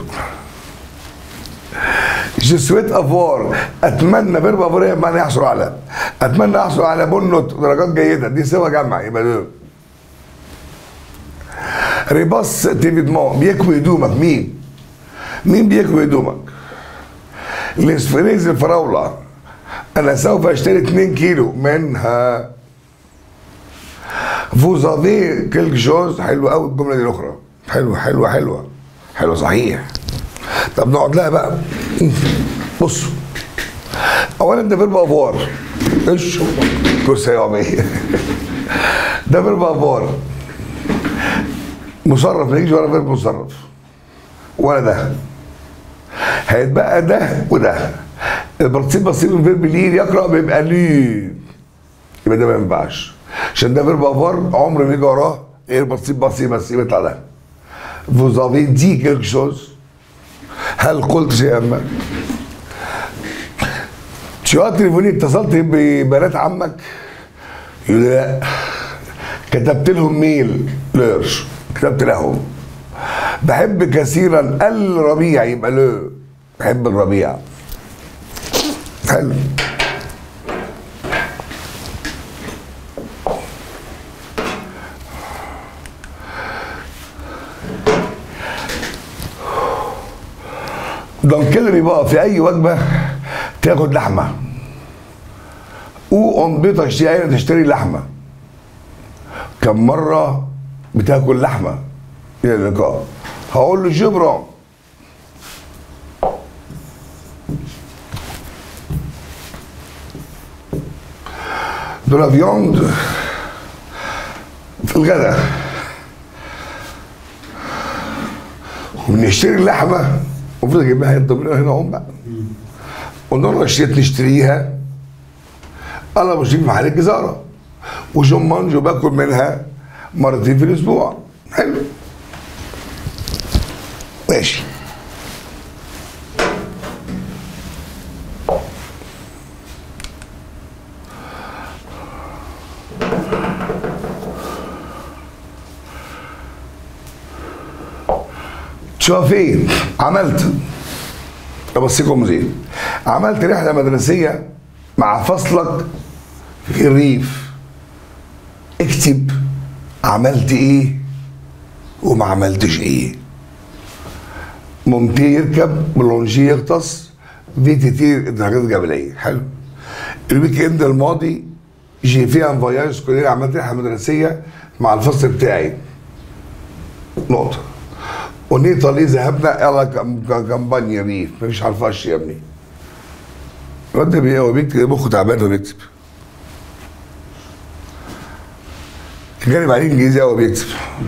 جسويت افوار اتمنى فيرب افوار معنى يحصل على اتمنى احصل على بنوت درجات جيده دي سوا جمع يبقى دول ريباص تيفيدمون بيكوي هدومك مين؟ مين بيكوي هدومك؟ الاسفريز الفراوله انا سوف اشتري 2 كيلو منها فوز افي كيلك شوز حلوه قوي الجمله دي الاخرى حلوه حلوه حلوه حلوه صحيح طب نقعد لها بقى بصوا اولا ده فيرب افوار ايش كرسي يا عمية ده فيرب افوار مصرف ما يجيش ورا فيرب مصرف ولا ده هيتبقى ده وده البرتيب بسيط من فيرب ليه يقرا بيبقى ليه يبقى ده ما ينفعش عشان ده فيرب افوار عمر ما يجي وراه غير بسيط بسيط بس يبقى يطلع ده vous avez dit quelque chose هل قلت شيئا ما شو تليفوني اتصلت ببنات عمك يقول لي لا كتبت لهم ميل ليرش كتبت لهم بحب كثيرا الربيع يبقى لو بحب الربيع حلو دانكيلري بقى في اي وجبه تاخد لحمه وأم بتشتري تشتري لحمه كم مره بتاكل لحمه الى اللقاء هقول له جبران de la viande في الغداء وبنشتري اللحمه المفروض اجيب لها يد من هنا هم بقى قلنا له اشتريت نشتريها انا بشتري في محل الجزاره وجمانجو باكل منها مرتين في الاسبوع حلو ماشي شوفين عملت ابصيكم زين عملت رحله مدرسيه مع فصلك في الريف اكتب عملت ايه وما عملتش ايه ممتي يركب بلونجي يغطس في تي تي درجات جبليه حلو الويك اند الماضي جي فيها فواياج سكولير عملت رحله مدرسيه مع الفصل بتاعي نقطه ونيطالي ذهبنا الى كامبانيا ريف مفيش عرفاش يا ابني الواد ده بي- هو بيكتب مخه تعبان وبيكتب كان عليه انجليزي هو بيكتب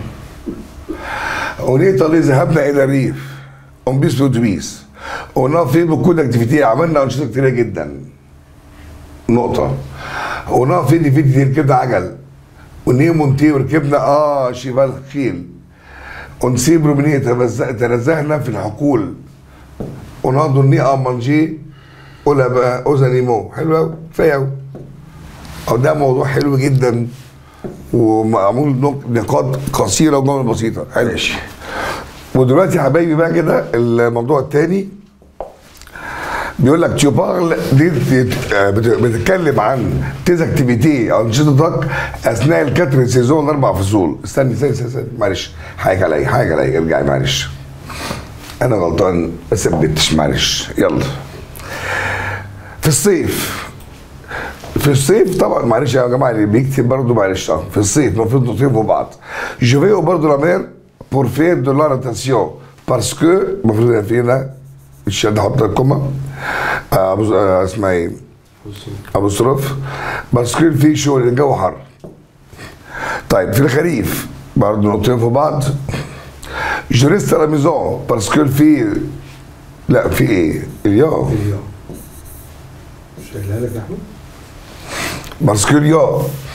ونيطالي ذهبنا الى الريف اون بيس اتوبيس هنا في بكل اكتيفيتي عملنا انشطه كتيره جدا نقطه هنا في ديفيدي ركبنا عجل ونيمونتي وركبنا اه شيفال خيل ونسيب رومانية تنزهنا في الحقول ونقضوا النقا مانجي ولا بقى اوزانيمو حلو قوي كفايه قوي او ده موضوع حلو جدا ومعمول نق- نقاط قصيره وجمل بسيطه حلو ماشي ودلوقتي يا حبايبي بقى كده الموضوع الثاني بيقول لك tu parles دي بت- بت- بتتكلم عن تيز اكتيفيتي او انشطتك اثناء الكاتر سيزون اربع فصول استني استني استني, استني. معلش حاجه عليا حاجه عليا ارجعي معلش انا غلطان ما ثبتش معلش يلا في الصيف في الصيف طبعا معلش يا جماعه اللي بيكتب برضه معلش اه في الصيف المفروض نطيبوا بعض جو في برضه لا مير بور فير دو لا ناتاسيون باسكو المفروض يبقى فينا الشد احط الكومه آه، ابو آه، اسمها ايه؟ ابو صرف باسكو في شغل الجو حر طيب في الخريف برضه نطيب في بعض جو ريست لا ميزون باسكو في لا في ايه؟ اليوم اليوم مش قايلها لك يا احمد Parce qu'il y a.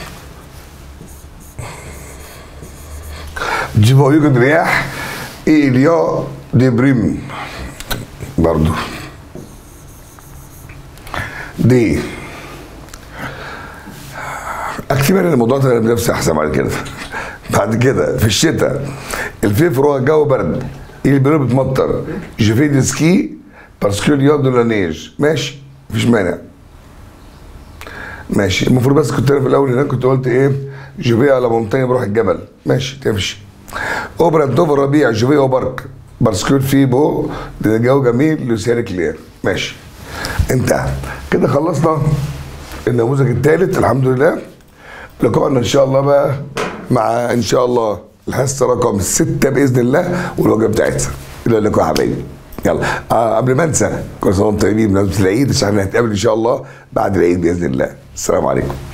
Du vent يوجد رياح et il y a des brumes برضو دي اكتب انا الموضوع ده بنفسي احسن بعد كده بعد كده في الشتاء الفيفر الجو برد ايه البلو بتمطر جو في دي سكي باسكو اليا دو لا نيج ماشي مفيش مانع ماشي المفروض بس كنت انا في الاول هناك كنت قلت ايه جوفي على مونتاني بروح الجبل ماشي تمشي اوبرا توف الربيع جوفي او بارك بارسكول في بو ده جو جميل لوسيان كلير ماشي انتهى كده خلصنا النموذج الثالث الحمد لله لقائنا ان شاء الله بقى مع ان شاء الله الحصه رقم ستة باذن الله والوجبه بتاعتها الى اللقاء يا حبايبي يلا آه قبل ما انسى كل سنه وانتم طيبين بمناسبه العيد عشان احنا هنتقابل ان شاء الله بعد العيد باذن الله السلام عليكم